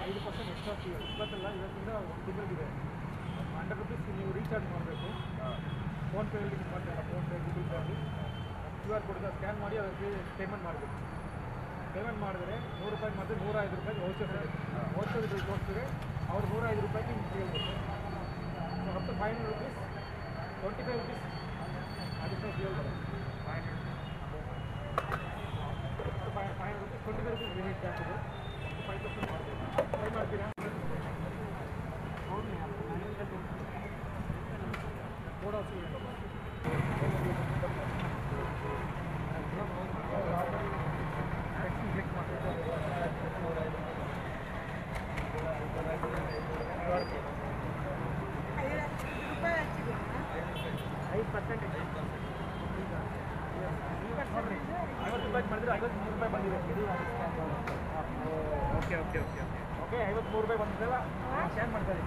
ಐದು ಪರ್ಸೆಂಟ್ ಎಕ್ಸ್ಟ್ರಾ ಫ್ರೀ ಇವತ್ತೆಲ್ಲ ಇವತ್ತಿಂದ ಒಂದು ತಿಂಗಳಿಗಿದೆ ಹಂಡ್ರೆಡ್ ರುಪೀಸ್ ನೀವು ರೀಚಾರ್ಜ್ ಮಾಡಬೇಕು ಫೋನ್ಪೇಯಲ್ಲಿ ಮಾಡ್ತೀರಾ ಫೋನ್ಪೇ ಗೂಗಲ್ ಪೇ ಅಲ್ಲಿ ಕ್ಯೂ ಆರ್ ಕೋಡ್ ಸ್ಕ್ಯಾನ್ ಮಾಡಿ ಅದಕ್ಕೆ ಪೇಮೆಂಟ್ ಮಾಡಬೇಕು ಪೇಮೆಂಟ್ ಮಾಡಿದ್ರೆ ನೂರು ರೂಪಾಯಿ ಮಾಡಿದ್ರೆ ನೂರ ಐದು ರೂಪಾಯಿ ವೌಚರ್ ಸಿಗುತ್ತೆ ವೌಚರ್ ಇದ್ರಲ್ಲಿ ತೋರಿಸಿದ್ರೆ ಅವ್ರು ನೂರ ಐದು ರೂಪಾಯಿಗೆ ನಿಮ್ಗೆ ಫ್ರೀ ಆಗುತ್ತೆ so up to five hundred rupees twenty five rupees additional free ಬರುತ್ತೆ five hundred five five hundred rupees twenty five rupees limit ಆಗ್ತದೆ ಫೈವ್ ಪರ್ಸೆಂಟ್ ಮಾಡ್ತೀವಿ ಟ್ರೈ ಮಾಡ್ತೀರಾ ಕೋಡ್ ಐದು ಪರ್ಸೆಂಟ್ ಐವತ್ತು ರೂಪಾಯಿ ಮಾಡಿದ್ರೆ ಐವತ್ಮೂರು ರೂಪಾಯಿ ಬಂದಿದೆ ಓಕೆ ಓಕೆ ಓಕೆ ಓಕೆ ಐವತ್ಮೂರು ರೂಪಾಯಿ ಬಂದಿದ್ದಲ್ಲ ಸ್ಕ್ಯಾನ್ ಮಾಡ್ತಾರೆ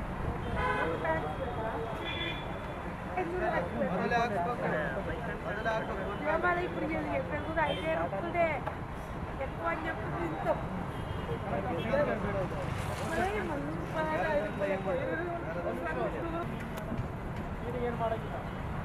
ಏನು ಮಾಡೋಕ್ಕಿಲ್ಲ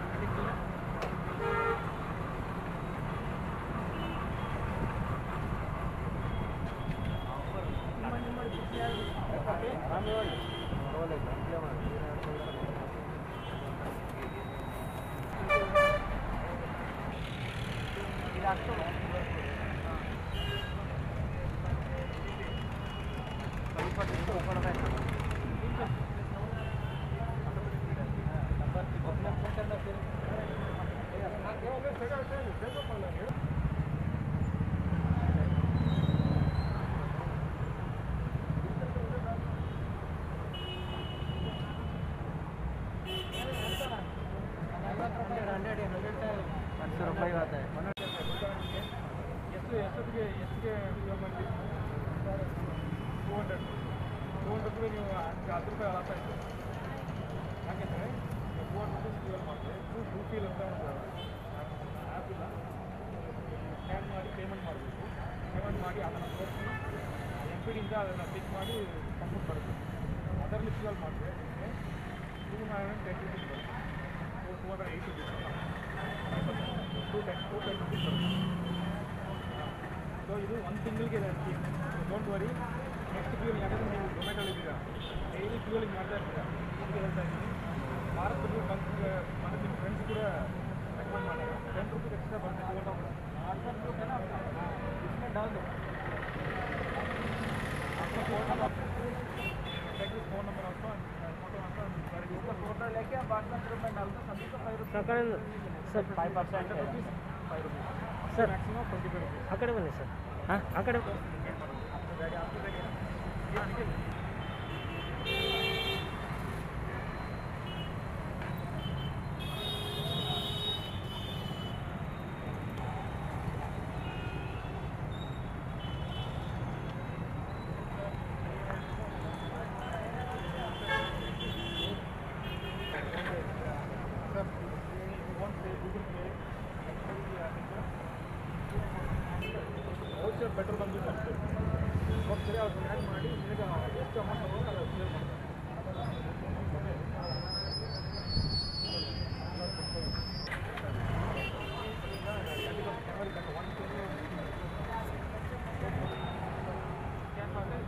ಎಷ್ಟು ಎಷ್ಟೊತ್ತಿಗೆ ಎಷ್ಟಿಗೆ ಫ್ಯೂಲ್ ಮಾಡ್ತೀವಿ ಟೂ ಹಂಡ್ರೆಡ್ ಟೂ ಹಂಡ್ರೆಡ್ಗೆ ನೀವು ಹತ್ತು ಹತ್ತು ರೂಪಾಯಿ ಹಳತ್ತ ಇತ್ತು ಯಾಕೆಂದರೆ ಟೂ ಹಂಡ್ರೆಡ್ ರುಪೀಸ್ ಫ್ಯೂಲ್ ಮಾಡಿದ್ರೆ ಟೂ ಟೂ ಫೀಲ್ ಅಂತ ಒಂದು ಆ್ಯಪ್ ಇಲ್ಲ ಸ್ಕ್ಯಾನ್ ಮಾಡಿ ಪೇಮೆಂಟ್ ಮಾಡಬೇಕು ಪೇಮೆಂಟ್ ಮಾಡಿ ಅದನ್ನು ತೋರಿಸಿ ಎಂ ಪಿ ಡಿಯಿಂದ ಅದನ್ನು ಪಿಕ್ ಮಾಡಿ ಕಂಪ್ಯೂಟ್ ಬರುತ್ತೆ ಅದರಲ್ಲಿ ಫ್ಯೂಲ್ ಮಾಡಿದ್ರೆ ನಿಮಗೆ ಟೂ ಹಂಡ್ರೆಡ್ ಟೆನ್ ರುಪೀಸ್ ಬರುತ್ತೆ two hundred eight rupees two ten two ten rupees ಬರುತ್ತೆ ಸೊ ಇದು ಒಂದು ತಿಂಗಳಿಗೆ ಇದೆ scheme don't worry next fuelling ಯಾಕಂದರೆ ನೀವು ಝೊಮ್ಯಾಟೋಲಿದ್ದೀರಾ ಡೈಲಿ ಫ್ಯೂಲಿಂಗ್ ಮಾಡ್ತಾ ಇರ್ತೀರಾ ಅದಕ್ಕೆ ಹೇಳ್ತಾ ಇದ್ದೀನಿ ಭಾರತ್ ಪೆಟ್ರೋಲ್ ಬಂಕ್ ಮತ್ತು ನಿಮ್ಮ ಫ್ರೆಂಡ್ಸ್ ಕೂಡ ರೆಕಮೆಂಡ್ ಮಾಡಿದ್ರೆ ಟೆನ್ ರುಪೀಸ್ ಎಕ್ಸ್ಟ್ರಾ ಬರುತ್ತೆ ಟೂ इसमें डाल दो आपका फ़ोन नंबर फ़ोन नंबर आपका फोटो आपका इसका फोटो लेके आप व्हाट्सएप ग्रुप में डाल दो सभी को five rupees sir five percent rupees five rupees sir maximum twenty five rupees ಆ ಕಡೆ ಬನ್ನಿ ಸರ್ ಹಾಂ ಆ ಕಡೆ ವೌಚರ್ ಪೆಟ್ರೋಲ್ ಬಂದು ಫಸ್ಟ್ ಹೋಗ್ತಾರೆ ಅವ್ರು ಸ್ಕ್ಯಾನ್ ಮಾಡಿ ನಿಮಗೆ ಎಷ್ಟು ಅಮೌಂಟ್ ತಗೊಂಡು ಅದು ಸೇವ್ ಮಾಡ್ತಾರೆ ಸ್ಕ್ಯಾನ್ ಮಾಡಿದ್ರೆ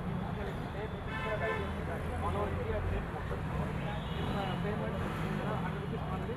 ಆಲ್ ಓವರ್ ಇಂಡಿಯಾ ಸೇವ್ ಮಾಡ್ತಾರೆ ನಿಮ್ಮ ಪೇಮೆಂಟ್ ಹಂಡ್ರೆಡ್ ರುಪೀಸ್ ಮಾಡಿದ್ರೆ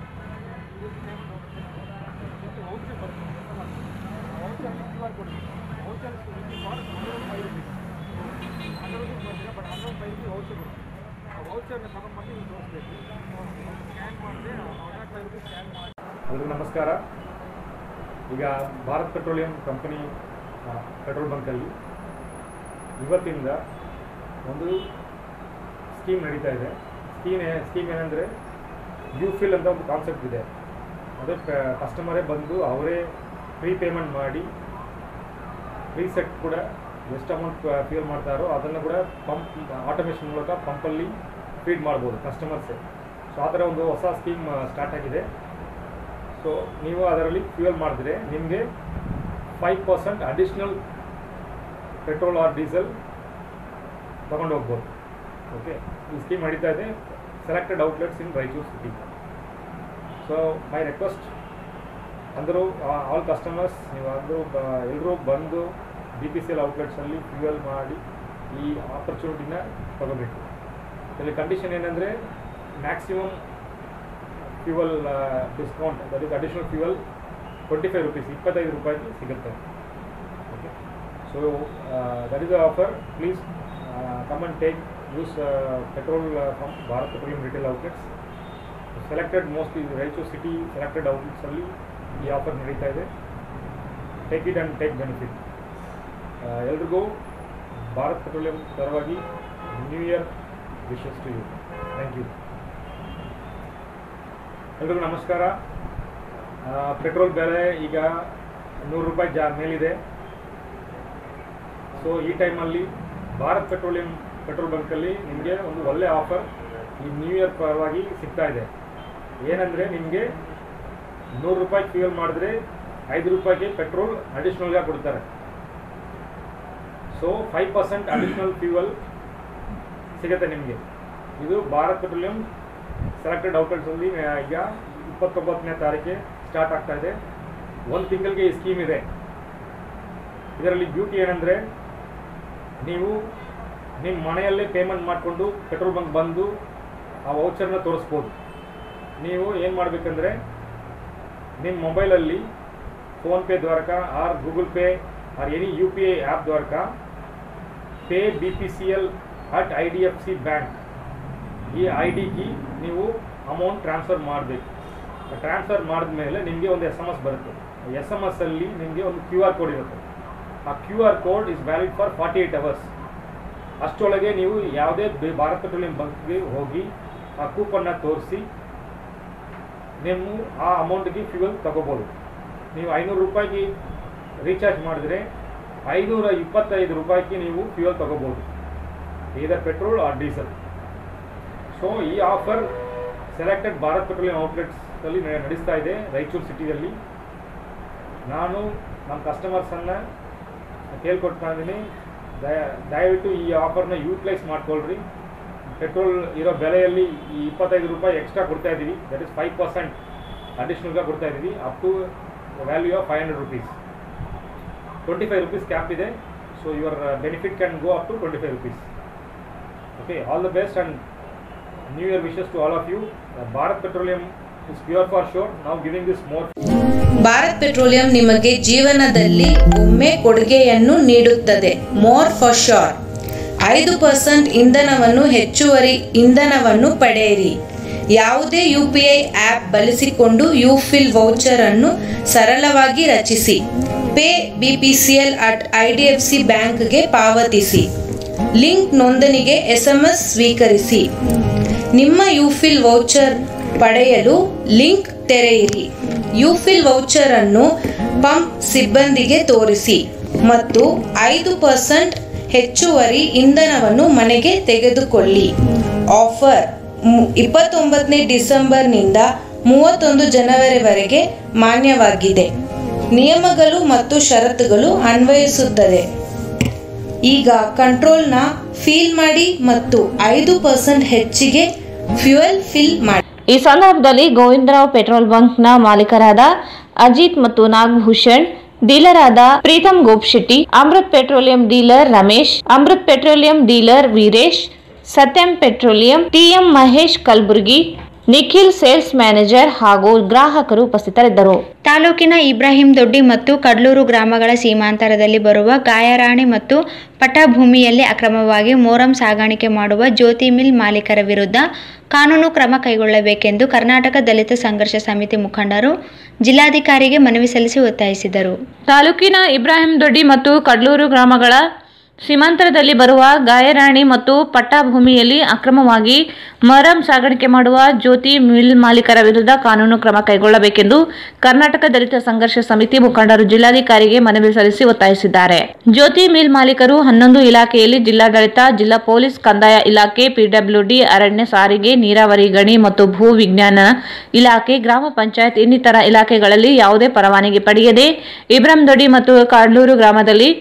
ವೌಚರ್ ಬರುತ್ತೆ voucher Q R code voucher for hundred five rupees hundred rupees ಬರ್ತೀರಾ but hundred five rupees voucher ಬರುತ್ತೆ ಆ ವೌಚರ್ನ ತಗೊಂಡ್ಬಂದು ನೀವು ತೋರಿಸ್ಬೇಕು ಸ್ಕ್ಯಾನ್ ಮಾಡಿದ್ರೆ ಹಂಡ್ರೆಡ್ ಫೈವ್ ರುಪೀಸ್ ಸ್ಕ್ಯಾನ್ ಮಾಡಿ ಎಲ್ರಿಗೂ ನಮಸ್ಕಾರ ಈಗ ಭಾರತ್ ಪೆಟ್ರೋಲಿಯಂ ಕಂಪನಿ ಆ, ಪೆಟ್ರೋಲ್ ಬಂಕಲ್ಲಿ ಇವತ್ತಿಂದ ಒಂದು ಸ್ಕೀಮ್ ನಡೀತಾ ಇದೆ ಸ್ಕೀಮ್ ಸ್ಕೀಮ್ ಏನಂದರೆ ಯು ಫಿಲ್ ಅಂತ ಒಂದು ಕಾನ್ಸೆಪ್ಟ್ ಇದೆ ಅದೇ ಕಸ್ಟಮರೇ ಬಂದು ಅವರೇ ಪ್ರೀ ಪೇಮೆಂಟ್ ಮಾಡಿ ಪ್ರೀಸೆಟ್ ಕೂಡ ಎಷ್ಟು ಅಮೌಂಟ್ ಫಿಲ್ ಮಾಡ್ತಾರೋ ಅದನ್ನು ಕೂಡ ಪಂಪ್ ಆಟೋಮೇಷನ್ ಮೂಲಕ ಪಂಪಲ್ಲಿ ಫೀಡ್ ಮಾಡ್ಬೋದು ಕಸ್ಟಮರ್ಸೇ ಸೊ ಆ ಥರ ಒಂದು ಹೊಸ ಸ್ಕೀಮ್ ಸ್ಟಾರ್ಟ್ ಆಗಿದೆ ಸೊ ನೀವು ಅದರಲ್ಲಿ ಫ್ಯೂಯಲ್ ಮಾಡಿದ್ರೆ ನಿಮಗೆ five percent additional petrol or diesel ತಗೊಂಡು ಹೋಗ್ಬೋದು ಓಕೆ ಈ ಸ್ಕೀಮ್ ನಡೀತಾ ಇದೆ selected outlets in Raichur city so my request ಅಂದರು ಆಲ್ ಕಸ್ಟಮರ್ಸ್ ನೀವು ಅಂದರು ಎಲ್ಲರೂ ಬಂದು ಬಿ ಪಿ ಸಿ ಎಲ್ ಔಟ್ಲೆಟ್ಸಲ್ಲಿ ಫ್ಯೂಯಲ್ ಮಾಡಿ ಈ ಆಪರ್ಚುನಿಟಿನ ತಗೋಬೇಕು ಇದರಲ್ಲಿ ಕಂಡೀಷನ್ ಏನಂದರೆ maximum fuel discount that is additional fuel twenty five rupees ಇಪ್ಪತ್ತೈದು ರೂಪಾಯಿಗೆ ಸಿಗುತ್ತೆ okay so that is the offer please come and take use petrol from Bharat Petroleum retail outlets selected mostly Raichur city selected ಔಟ್ಲೆಟ್ಸಲ್ಲಿ ಈ offer ನಡೀತಾ ಇದೆ take it and take benefit ಎಲ್ರಿಗೂ Bharat Petroleum ಪರವಾಗಿ new year wishes to you thank you ಎಲ್ರಿಗೂ ನಮಸ್ಕಾರ petrol ಬೆಲೆ ಈಗ ನೂರು ರೂಪಾಯಿ ಜಾ ಮೇಲಿದೆ ಸೊ ಈ ಟೈಮಲ್ಲಿ ಭಾರತ್ ಪೆಟ್ರೋಲಿಯಂ ಪೆಟ್ರೋಲ್ ಬಂಕಲ್ಲಿ ನಿಮಗೆ ಒಂದು ಒಳ್ಳೆ ಆಫರ್ ಈ ನ್ಯೂ ಇಯರ್ ಪರವಾಗಿ ಸಿಗ್ತಾ ಇದೆ ಏನಂದರೆ ನಿಮಗೆ ನೂರು ರೂಪಾಯಿ ಫ್ಯೂಯಲ್ ಮಾಡಿದ್ರೆ ಐದು ರೂಪಾಯಿಗೆ ಪೆಟ್ರೋಲ್ ಅಡಿಷ್ನಲ್గా ಕೊಡ್ತಾರೆ so five percent additional fuel ಸಿಗುತ್ತೆ ನಿಮಗೆ ಇದು ಭಾರತ್ ಪೆಟ್ರೋಲಿಯಂ ಸೆಲೆಕ್ಟೆಡ್ ಔಟ್ಲೆಟ್ಸಲ್ಲಿ ಈಗ ಇಪ್ಪತ್ತೊಂಬತ್ತನೇ ತಾರೀಕಿಗೆ ಸ್ಟಾರ್ಟ್ ಆಗ್ತಾ ಇದೆ ಒಂದು ತಿಂಗಳಿಗೆ ಈ ಸ್ಕೀಮ್ ಇದೆ ಇದರಲ್ಲಿ ಬ್ಯೂಟಿ ಏನಂದರೆ ನೀವು ನಿಮ್ಮ ಮನೆಯಲ್ಲೇ ಪೇಮೆಂಟ್ ಮಾಡಿಕೊಂಡು ಪೆಟ್ರೋಲ್ ಬಂಕ್ ಬಂದು ಆ ವೌಚರ್ನ ತೋರಿಸ್ಬೋದು ನೀವು ಏನು ಮಾಡಬೇಕಂದ್ರೆ ನಿಮ್ಮ ಮೊಬೈಲಲ್ಲಿ ಫೋನ್ಪೇ ದ್ವಾರಕ or Google pay or any U P I app ದ್ವಾರಕ pay B P C L at I D F C bank ಈ ಐ ಡಿಗೆ ನೀವು ಅಮೌಂಟ್ ಟ್ರಾನ್ಸ್ಫರ್ ಮಾಡಬೇಕು ಟ್ರಾನ್ಸ್ಫರ್ ಮಾಡಿದ್ಮೇಲೆ ನಿಮಗೆ ಒಂದು ಎಸ್ ಎಮ್ ಎಸ್ ಬರುತ್ತೆ ಎಸ್ ಎಮ್ ಎಸ್ ಅಲ್ಲಿ ನಿಮಗೆ ಒಂದು ಕ್ಯೂ ಆರ್ ಕೋಡ್ ಇರುತ್ತೆ ಆ Q R code is valid for forty eight hours ಅಷ್ಟರೊಳಗೆ ನೀವು ಯಾವುದೇ ಬೆ- ಭಾರತ್ ಪೆಟ್ರೋಲಿಯಂ ಬಂಕ್ಗೆ ಹೋಗಿ ಆ ಕೂಪನ್ನ ತೋರಿಸಿ ನೀವು ಆ ಅಮೌಂಟ್ಗೆ ಫ್ಯೂಯಲ್ ತಗೋಬೋದು ನೀವು ಐನೂರು ರೂಪಾಯಿಗೆ ರೀಚಾರ್ಜ್ ಮಾಡಿದ್ರೆ ಐನೂರ ಇಪ್ಪತ್ತೈದು ರೂಪಾಯಿಗೆ ನೀವು ಫ್ಯೂಯಲ್ ತಗೋಬೋದು either petrol or diesel so ಈ ಆಫರ್ ಸೆಲೆಕ್ಟೆಡ್ ಭಾರತ್ ಪೆಟ್ರೋಲಿಯಂ ಔಟ್ಲೆಟ್ಸಲ್ಲಿ ನಡೆಸ್ತಾ ಇದೆ ರಾಯಚೂರು ಸಿಟಿಯಲ್ಲಿ ನಾನು ನಮ್ಮ ಕಸ್ಟಮರ್ಸನ್ನು ಕೇಳ್ಕೊಡ್ತಾ ಇದ್ದೀನಿ ದಯ ದಯವಿಟ್ಟು ಈ ಆಫರ್ನ ಯೂಟಿಲೈಸ್ ಮಾಡ್ಕೊಳ್ರಿ ಪೆಟ್ರೋಲ್ ಇರೋ ಬೆಲೆಯಲ್ಲಿ ಈ ಇಪ್ಪತ್ತೈದು ರೂಪಾಯಿ ಎಕ್ಸ್ಟ್ರಾ ಕೊಡ್ತಾ ಇದ್ದೀವಿ ದಟ್ ಇಸ್ ಫೈವ್ ಪರ್ಸೆಂಟ್ ಅಡಿಷ್ನಲ್గా ಕೊಡ್ತಾ ಇದ್ದೀವಿ up to value of five hundred rupees twenty five rupees cap ಇದೆ so your benefit can go up to twenty five rupees okay all the best and new year wishes to all of you Bharat petroleum is pure for sure ನಾವು giving this more Bharat petroleum ನಿಮಗೆ ಜೀವನದಲ್ಲಿ ಒಮ್ಮೆ ಕೊಡುಗೆಯನ್ನು ನೀಡುತ್ತದೆ more for sure ಐದು percent ಇಂಧನವನ್ನು ಹೆಚ್ಚುವರಿ ಇಂಧನವನ್ನು ಪಡೆಯಿರಿ ಯಾವುದೇ ಯು ಪಿ ಐ ಆ್ಯಪ್ ಬಳಸಿಕೊಂಡು ಯು ಫಿಲ್ ವೌಚರ್ ಅನ್ನು ಸರಳವಾಗಿ ರಚಿಸಿ pay B P C L at I D F C ಬ್ಯಾಂಕ್ಗೆ ಪಾವತಿಸಿ ಲಿಂಕ್ ನೋಂದಣಿಗೆ ಎಸ್ ಎಂ ಎಸ್ ಸ್ವೀಕರಿಸಿ ನಿಮ್ಮ ಯುಫಿಲ್ ವೌಚರ್ ಪಡೆಯಲು ಲಿಂಕ್ ತೆರೆಯಿರಿ ಯುಫಿಲ್ ವೌಚರ್ ಅನ್ನು ಪಂಪ್ ಸಿಬ್ಬಂದಿಗೆ ತೋರಿಸಿ ಮತ್ತು ಐದು ಪರ್ಸೆಂಟ್ ಹೆಚ್ಚುವರಿ ಇಂಧನವನ್ನು ಮನೆಗೆ ತೆಗೆದುಕೊಳ್ಳಿ ಆಫರ್ ಮು- ಇಪ್ಪತ್ತೊಂಬತ್ತನೇ ಡಿಸೆಂಬರ್ನಿಂದ ಮೂವತ್ತೊಂದು ಜನವರಿವರೆಗೆ ಮಾನ್ಯವಾಗಿದೆ ನಿಯಮಗಳು ಮತ್ತು ಷರತ್ತುಗಳು ಅನ್ವಯಿಸುತ್ತದೆ ಈಗ ಕಂಟ್ರೋಲ್ನ ಫೀಲ್ ಮಾಡಿ ಮತ್ತು ಐದು ಪರ್ಸೆಂಟ್ ಹೆಚ್ಚಿಗೆ ಫ್ಯೂಯಲ್ ಫಿಲ್ ಮಾಡಿ ಈ ಸಂದರ್ಭದಲ್ಲಿ ಗೋವಿಂದರಾವ್ ಪೆಟ್ರೋಲ್ ಬಂಕ್ನ ಮಾಲೀಕರಾದ ಅಜಿತ್ ಮತ್ತು ನಾಗಭೂಷಣ್ ಡೀಲರ್ ಆದ Pritam Gopshetti Amrut petroleum dealer Ramesh Amrut petroleum dealer Veeresh Satyam petroleum TM Mahesh Kalaburgi Nikhil sales manager ಹಾಗೂ ಗ್ರಾಹಕರು ಉಪಸ್ಥಿತರಿದ್ದರು ತಾಲೂಕಿನ ಇಬ್ರಾಹಿಂ ದೊಡ್ಡಿ ಮತ್ತು ಕಡ್ಲೂರು ಗ್ರಾಮಗಳ ಸೀಮಾಂತರದಲ್ಲಿ ಬರುವ ಗಾಯರಾಣಿ ಮತ್ತು ಪಟಭೂಮಿಯಲ್ಲಿ ಅಕ್ರಮವಾಗಿ ಮೋರಂ ಸಾಗಾಣಿಕೆ ಮಾಡುವ ಜ್ಯೋತಿ ಮಿಲ್ ಮಾಲೀಕರ ವಿರುದ್ಧ ಕಾನೂನು ಕ್ರಮ ಕೈಗೊಳ್ಳಬೇಕೆಂದು ಕರ್ನಾಟಕ ದಲಿತ ಸಂಘರ್ಷ ಸಮಿತಿ ಮುಖಂಡರು ಜಿಲ್ಲಾಧಿಕಾರಿಗೆ ಮನವಿ ಸಲ್ಲಿಸಿ ಒತ್ತಾಯಿಸಿದರು ತಾಲೂಕಿನ ಇಬ್ರಾಹಿಂ ದೊಡ್ಡಿ ಮತ್ತು ಕಡ್ಲೂರು ಗ್ರಾಮಗಳ ಸೀಮಾಂತರದಲ್ಲಿ ಬರುವ ಗಾಯರಾಣಿ ಮತ್ತು ಪಟ್ಟಾಭೂಮಿಯಲ್ಲಿ ಅಕ್ರಮವಾಗಿ ಮರಂ ಸಾಗಾಣಿಕೆ ಮಾಡುವ ಜ್ಯೋತಿ ಮಿಲ್ ಮಾಲೀಕರ ವಿರುದ್ಧ ಕಾನೂನು ಕ್ರಮ ಕೈಗೊಳ್ಳಬೇಕೆಂದು ಕರ್ನಾಟಕ ದಲಿತ ಸಂಘರ್ಷ ಸಮಿತಿ ಮುಖಂಡರು ಜಿಲ್ಲಾಧಿಕಾರಿಗೆ ಮನವಿ ಸಲ್ಲಿಸಿ ಒತ್ತಾಯಿಸಿದ್ದಾರೆ ಜ್ಯೋತಿ ಮಿಲ್ ಮಾಲೀಕರು ಹನ್ನೊಂದು ಇಲಾಖೆಯಲ್ಲಿ ಜಿಲ್ಲಾಡಳಿತ ಜಿಲ್ಲಾ ಪೊಲೀಸ್ ಕಂದಾಯ ಇಲಾಖೆ ಪಿಡಬ್ಲ್ಯೂಡಿ ಅರಣ್ಯ ಸಾರಿಗೆ ನೀರಾವರಿ ಗಣಿ ಮತ್ತು ಭೂ ವಿಜ್ಞಾನ ಇಲಾಖೆ ಗ್ರಾಮ ಪಂಚಾಯತ್ ಇನ್ನಿತರ ಇಲಾಖೆಗಳಲ್ಲಿ ಯಾವುದೇ ಪರವಾನಗಿ ಪಡೆಯದೆ ಇಬ್ರಾಹಿಂ ದೊಡ್ಡಿ ಮತ್ತು ಕಾಡ್ಲೂರು ಗ್ರಾಮದಲ್ಲಿ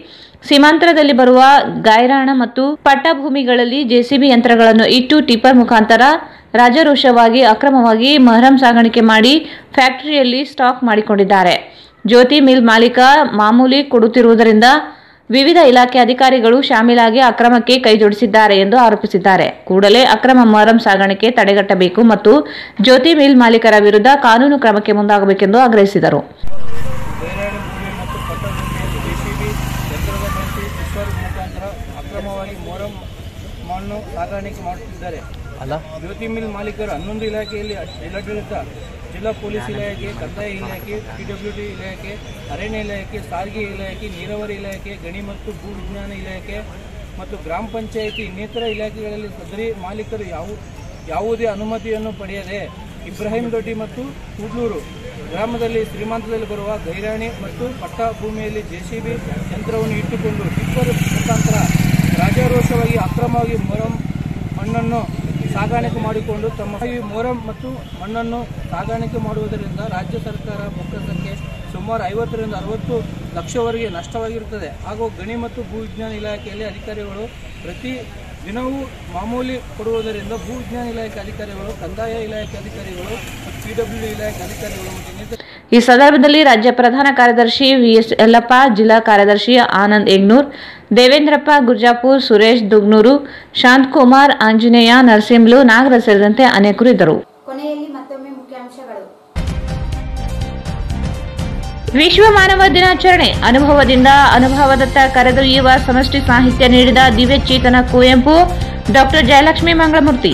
ಸೀಮಾಂತರದಲ್ಲಿ ಬರುವ ಗೈರಾಣ ಮತ್ತು ಪಟ್ಟಭೂಮಿಗಳಲ್ಲಿ ಜೆಸಿಬಿ ಯಂತ್ರಗಳನ್ನು ಇಟ್ಟು ಟಿಪ್ಪರ್ ಮುಖಾಂತರ ರಾಜರೋಷವಾಗಿ ಅಕ್ರಮವಾಗಿ ಮಹರಂ ಸಾಗಾಣಿಕೆ ಮಾಡಿ ಫ್ಯಾಕ್ಟರಿಯಲ್ಲಿ ಸ್ಟಾಕ್ ಮಾಡಿಕೊಂಡಿದ್ದಾರೆ ಜ್ಯೋತಿ ಮಿಲ್ ಮಾಲೀಕ ಮಾಮೂಲಿ ಕೊಡುತ್ತಿರುವುದರಿಂದ ವಿವಿಧ ಇಲಾಖೆ ಅಧಿಕಾರಿಗಳು ಶಾಮೀಲಾಗಿ ಅಕ್ರಮಕ್ಕೆ ಕೈಜೋಡಿಸಿದ್ದಾರೆ ಎಂದು ಆರೋಪಿಸಿದ್ದಾರೆ ಕೂಡಲೇ ಅಕ್ರಮ ಮಹರಂ ಸಾಗಾಣಿಕೆ ತಡೆಗಟ್ಟಬೇಕು ಮತ್ತು ಜ್ಯೋತಿ ಮಿಲ್ ಮಾಲೀಕರ ವಿರುದ್ಧ ಕಾನೂನು ಕ್ರಮಕ್ಕೆ ಮುಂದಾಗಬೇಕೆಂದು ಆಗ್ರಹಿಸಿದರು ಗೈರಾಣಿ ಭೂಮಿ ಮತ್ತು ಪಟ್ಟಭೂಮಿಯಲ್ಲಿ ಜೆಸಿಬಿ ಯಂತ್ರದ ಬಳಸಿ ಟಿಪ್ಪರ್ ಮುಖಾಂತರ ಅಕ್ರಮವಾಗಿ ಮೊರಂ ಮಣ್ಣು ಸಾಗಾಣಿಕೆ ಮಾಡುತ್ತಿದ್ದಾರೆ ಅಲ್ಲ ಜ್ಯೋತಿ ಮಿಲ್ ಮಾಲೀಕರು ಹನ್ನೊಂದು ಇಲಾಖೆಯಲ್ಲಿ ಜಿಲ್ಲಾಡಳಿತ ಜಿಲ್ಲಾ ಪೊಲೀಸ್ ಇಲಾಖೆ ಕಂದಾಯ ಇಲಾಖೆ ಪಿಡಬ್ಲ್ಯೂಡಿ ಇಲಾಖೆ ಅರಣ್ಯ ಇಲಾಖೆ ಸಾರಿಗೆ ಇಲಾಖೆ ನೀರಾವರಿ ಇಲಾಖೆ ಗಣಿ ಮತ್ತು ಭೂ ವಿಜ್ಞಾನ ಇಲಾಖೆ ಮತ್ತು ಗ್ರಾಮ ಪಂಚಾಯಿತಿ ಇನ್ನಿತರ ಇಲಾಖೆಗಳಲ್ಲಿ ಸದರಿ ಮಾಲೀಕರು ಯಾವ ಯಾವುದೇ ಅನುಮತಿಯನ್ನು ಪಡೆಯದೆ ಇಬ್ರಾಹಿಂ ದೊಡ್ಡಿ ಮತ್ತು ಕೂಡ್ಲೂರು ಗ್ರಾಮದಲ್ಲಿ ಶ್ರೀಮಂತದಲ್ಲಿ ಬರುವ ಗೈರಾಣಿ ಮತ್ತು ಪಟ್ಟ ಭೂಮಿಯಲ್ಲಿ ಜೆಸಿಬಿ ಯಂತ್ರವನ್ನು ಇಟ್ಟುಕೊಂಡು ಟಿಪ್ಪರ್ ಮುಖಾಂತರ ರಾಜಾರೋಷವಾಗಿ ಅಕ್ರಮವಾಗಿ ಮೊರಂ ಮಣ್ಣನ್ನು ಸಾಗಾಣಿಕೆ ಮಾಡಿಕೊಂಡು ತಮ್ಮ ಈ ಮೊರಂ ಮತ್ತು ಮಣ್ಣನ್ನು ಸಾಗಾಣಿಕೆ ಮಾಡುವುದರಿಂದ ರಾಜ್ಯ ಸರ್ಕಾರ ಬೊಕ್ಕಸಕ್ಕೆ ಸುಮಾರು ಐವತ್ತರಿಂದ ಅರವತ್ತು ಲಕ್ಷವರೆಗೆ ನಷ್ಟವಾಗಿರುತ್ತದೆ ಹಾಗೂ ಗಣಿ ಮತ್ತು ಭೂ ವಿಜ್ಞಾನ ಇಲಾಖೆಯಲ್ಲಿ ಅಧಿಕಾರಿಗಳು ಪ್ರತಿ ದಿನವೂ ಮಾಮೂಲಿ ಕೊಡುವುದರಿಂದ ಭೂ ವಿಜ್ಞಾನ ಇಲಾಖೆ ಅಧಿಕಾರಿಗಳು ಕಂದಾಯ ಇಲಾಖೆ ಅಧಿಕಾರಿಗಳು ಮತ್ತು ಪಿ ಡಬ್ಲ್ಯೂ ಇಲಾಖೆ ಅಧಿಕಾರಿಗಳು ಮತ್ತು ಇನ್ನಿತರ ಈ ಸಂದರ್ಭದಲ್ಲಿ ರಾಜ್ಯ ಪ್ರಧಾನ ಕಾರ್ಯದರ್ಶಿ ವಿಎಸ್ ಯಲ್ಲಪ್ಪ ಜಿಲ್ಲಾ ಕಾರ್ಯದರ್ಶಿ ಆನಂದ್ ಯಗ್ನೂರ್ ದೇವೇಂದ್ರಪ್ಪ ಗುರ್ಜಾಪುರ್ ಸುರೇಶ್ ದುಗ್ನೂರು ಶಾಂತಕುಮಾರ್ ಆಂಜನೇಯ ನರಸಿಂಹಲು ನಾಗರಾಜ್ ಸೇರಿದಂತೆ ಅನೇಕರು ಇದ್ದರು ಕೊನೆಯಲ್ಲಿ ಮತ್ತೊಮ್ಮೆ ಮುಖ್ಯಾಂಶಗಳು ವಿಶ್ವ ಮಾನವ ದಿನಾಚರಣೆ ಅನುಭವದಿಂದ ಅನುಭವದತ್ತ ಕರೆದೊಯ್ಯುವ ಸಮಷ್ಟಿ ಸಾಹಿತ್ಯ ನೀಡಿದ ದಿವ್ಯಚೇತನ ಕುವೆಂಪು ಡಾಕ್ಟರ್ ಜಯಲಕ್ಷ್ಮಿ ಮಂಗಳಮೂರ್ತಿ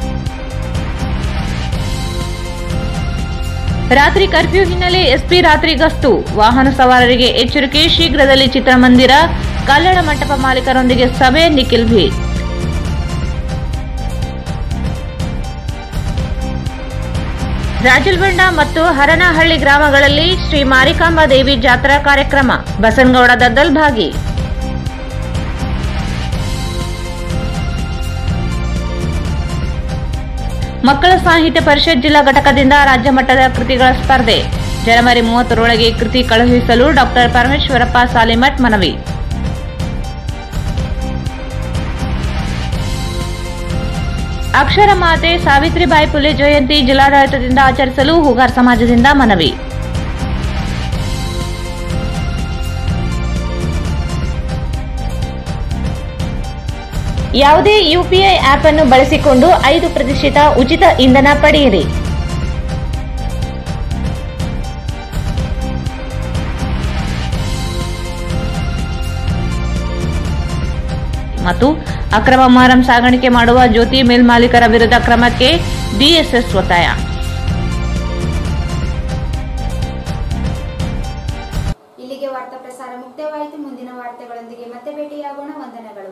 ರಾತ್ರಿ ಕರ್ಫ್ಯೂ ಹಿನ್ನೆಲೆ ಎಸ್ಪಿ ರಾತ್ರಿ ಗಸ್ತು ವಾಹನ ಸವಾರರಿಗೆ ಎಚ್ಚರಿಕೆ ಶೀಘ್ರದಲ್ಲಿ ಚಿತ್ರಮಂದಿರ ಕಲ್ಯಾಣ ಮಂಟಪ ಮಾಲೀಕರೊಂದಿಗೆ ಸಭೆ ನಿಖಿಲ್ ಭಿ ರಾಜಲ್ಬಂಡ ಮತ್ತು ಹರನಹಳ್ಳಿ ಗ್ರಾಮಗಳಲ್ಲಿ ಶ್ರೀ ಮಾರಿಕಾಂಬಾ ದೇವಿ ಜಾತ್ರಾ ಕಾರ್ಯಕ್ರಮ ಬಸನಗೌಡ ದದ್ದಲ್ ಭಾಗಿ ಮಕ್ಕಳ ಸಾಹಿತ್ಯ ಪರಿಷತ್ ಜಿಲ್ಲಾ ಘಟಕದಿಂದ ರಾಜ್ಯ ಮಟ್ಟದ ಕೃತಿಗಳ ಸ್ಪರ್ಧೆ ಜನವರಿ ಮೂವತ್ತರೊಳಗೆ ಕೃತಿ ಕಳುಹಿಸಲು ಡಾಕ್ಟರ್ ಪರಮೇಶ್ವರಪ್ಪ ಸಾಲಿಮಠ್ ಮನವಿ ಅಕ್ಷರ ಮಾತೆ ಸಾವಿತ್ರಿಬಾಯಿ ಪುಲೆ ಜಯಂತಿ ಜಿಲ್ಲಾಡಳಿತದಿಂದ ಆಚರಿಸಲು ಹೂಗಾರ್ ಸಮಾಜದಿಂದ ಮನವಿ ಯಾವುದೇ ಯುಪಿಐ ಆಪ್ ಅನ್ನು ಬಳಸಿಕೊಂಡು ಐದು ಪ್ರತಿಶತ ಉಚಿತ ಇಂಧನ ಪಡೆಯಿರಿ ಮತ್ತು ಅಕ್ರಮ ಮಾರಂ ಸಾಗಾಣಿಕೆ ಮಾಡುವ ಜ್ಯೋತಿ ಮಿಲ್ ಮಾಲೀಕರ ವಿರುದ್ಧ ಕ್ರಮಕ್ಕೆ ಡಿಎಸ್ಎಸ್ ಒತ್ತಾಯ ಇಲ್ಲಿಗೆ ವಾರ್ತಾ ಪ್ರಸಾರ ಮುಕ್ತಾಯವಾಯಿತು ಮುಂದಿನ ವಾರ್ತೆಗಳೊಂದಿಗೆ ಮತ್ತೆ ಭೇಟಿಯಾಗೋಣ ವಂದನೆಗಳು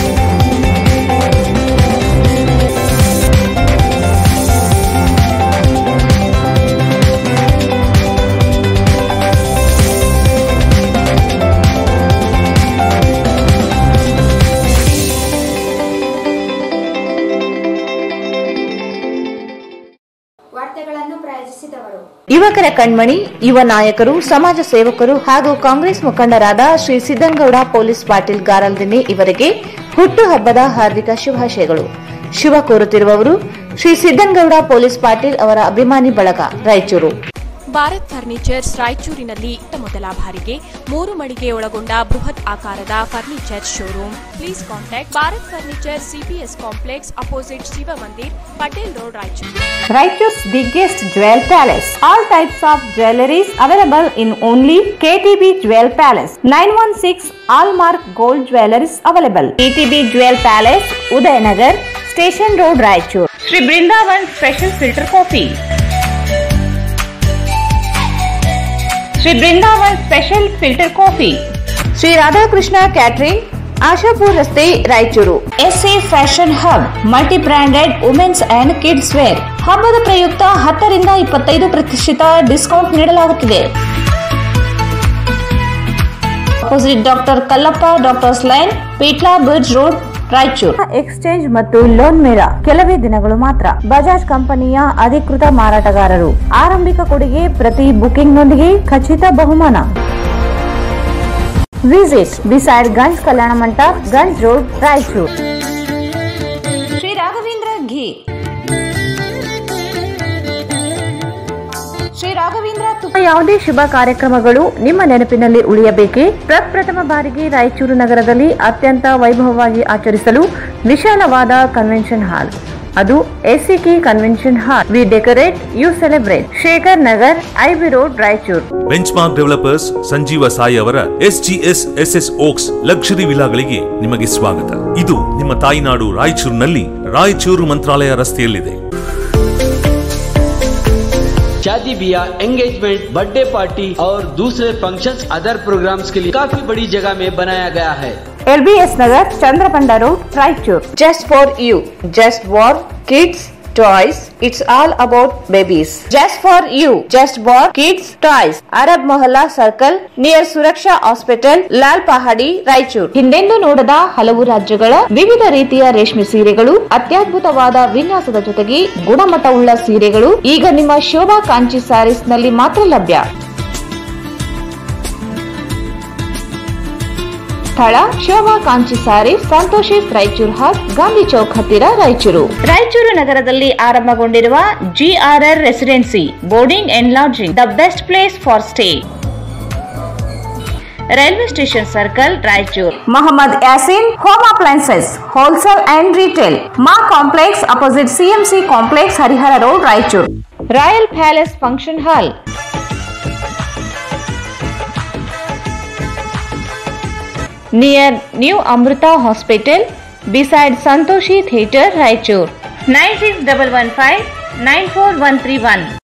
ವಾರ್ತೆಗಳನ್ನು ಪ್ರಾಯೋಜಿಸಿದವರು ಯುವಕರ ಕಣ್ಮಣಿ ಯುವ ನಾಯಕರು ಸಮಾಜ ಸೇವಕರು ಹಾಗೂ ಕಾಂಗ್ರೆಸ್ ಮುಖಂಡರಾದ ಶ್ರೀ ಸಿದ್ದನಗೌಡ ಪೊಲೀಸ್ ಪಾಟೀಲ್ ಗಾರಲ್ದಿನ್ನಿ ಇವರಿಗೆ ಹುಟ್ಟುಹಬ್ಬದ ಹಾರ್ದಿಕ ಶುಭಾಶಯಗಳು ಶುಭ ಕೋರುತ್ತಿರುವವರು ಶ್ರೀ ಸಿದ್ದನಗೌಡ ಪೊಲೀಸ್ ಪಾಟೀಲ್ ಅವರ ಅಭಿಮಾನಿ ಬಳಗ ರಾಯಚೂರು ಭಾರತ್ ಫರ್ನಿಚರ್ಸ್ ರಾಯಚೂರಿನಲ್ಲಿ ಇತ್ತ ಮೊದಲ ಬಾರಿಗೆ ಮೂರು ಮಳಿಗೆ ಒಳಗೊಂಡ ಬೃಹತ್ ಆಕಾರದ furniture showroom please contact Bharat furniture CPS complex opposite Shiva Mandir Patel road Raichur Raichur's biggest jewel palace. All types of jewelries available in only KTB Jewel Palace. 916 Allmark Gold Jewelries available. KTB Jewel Palace, Udayanagar, Station Road, Raichur. Sri Brindavan Special Filter Coffee. Shri Brindavan special filter coffee Shri Radhakrishna catering Ashapur ರಸ್ತೆ Raichur S A fashion hub multi branded women's and kids wear ಹಬ್ಬದ ಪ್ರಯುಕ್ತ ಹತ್ತರಿಂದ ಇಪ್ಪತ್ತೈದು ಪ್ರತಿಶತ discount ನೀಡಲಾಗುತ್ತಿದೆ opposite doctor Kallappa doctors line Peetla bridge road Raichur exchange ಮತ್ತು loan ಮೇಳ ಕೆಲವೇ ದಿನಗಳು ಮಾತ್ರ ಬಜಾಜ್ ಕಂಪನಿಯ ಅಧಿಕೃತ ಮಾರಾಟಗಾರರು ಆರಂಭಿಕ ಕೊಡುಗೆ ಪ್ರತಿ ಬುಕಿಂಗ್ನೊಂದಿಗೆ ಖಚಿತ ಬಹುಮಾನ ವಿಸಿಟ್ ಬಿಸೈಡ್ ಗಂಜ್ ಕಲ್ಯಾಣ ಮಂಟಪ ಗಂಜ್ ರೋಡ್ ರಾಯಚೂರು ಶ್ರೀ ರಾಘವೇಂದ್ರ ಘೀ ಶ್ರೀ ರಾಘವೇಂದ್ರ ತುಪ್ಪ ಯಾವುದೇ ಶುಭ ಕಾರ್ಯಕ್ರಮಗಳು ನಿಮ್ಮ ನೆನಪಿನಲ್ಲಿ ಉಳಿಯಬೇಕೇ ಪ್ರಪ್ರಥಮ ಬಾರಿಗೆ ರಾಯಚೂರು ನಗರದಲ್ಲಿ ಅತ್ಯಂತ ವೈಭವವಾಗಿ ಆಚರಿಸಲು ವಿಶಾಲವಾದ ಕನ್ವೆನ್ಷನ್ ಹಾಲ್ ಅದು ACK convention hall we decorate you celebrate Shekhar Nagar IB road Raichur benchmark developers Sanjeeva Sai ಅವರ S G S S S oaks luxury ವಿಲಾಗಳಿಗೆ ನಿಮಗೆ ಸ್ವಾಗತ ಇದು ನಿಮ್ಮ ತಾಯಿನಾಡು ರಾಯಚೂರಿನಲ್ಲಿ ರಾಯಚೂರು ಮಂತ್ರಾಲಯ ರಸ್ತೆಯಲ್ಲಿದೆ शादी ब्याह एंगेजमेंट बर्थडे पार्टी और दूसरे फंक्शंस अदर प्रोग्राम्स के लिए काफी बड़ी जगह में बनाया गया है L B S Nagar Chandrapanda road Raichur just for you just for kids toys it's all about babies just for you just for kids toys arab mohalla circle near suraksha hospital lal pahadi Raichur ಹಿಂದೆಂದೂ ನೋಡದ ಹಲವು ರಾಜ್ಯಗಳ ವಿವಿಧ ರೀತಿಯ ರೇಷ್ಮೆ ಸೀರೆಗಳು ಅತ್ಯದ್ಭುತವಾದ ವಿನ್ಯಾಸದ ಜೊತೆಗೆ ಗುಣಮಟ್ಟವುಳ್ಳ ಸೀರೆಗಳು ಈಗ ನಿಮ್ಮ ಶೋಭಾ ಕಾಂಚಿ ಸ್ಯಾರೀಸ್ ನಲ್ಲಿ ಮಾತ್ರ ಲಭ್ಯ ಸ್ಥಳ ಶೋಭಾ ಕಾಂಚಿ ಸ್ಯಾರಿ ಸಂತೋಷಿಸ್ ರಾಯಚೂರು ಹಾಟ್ ಗಾಂಧಿ ಚೌಕ್ ಹತ್ತಿರ ರಾಯಚೂರು ರಾಯಚೂರು ನಗರದಲ್ಲಿ ಆರಂಭಗೊಂಡಿರುವ GRR residency boarding and lodging the best place for stay railway station circle Raichur Mohammed Yasin home appliances wholesale and retail ಮಾ complex opposite CMC complex Harihara road Raichur royal palace function hall near new ಅಮೃತ hospital beside Santoshi theatre Raichur nine six double one five nine four one three one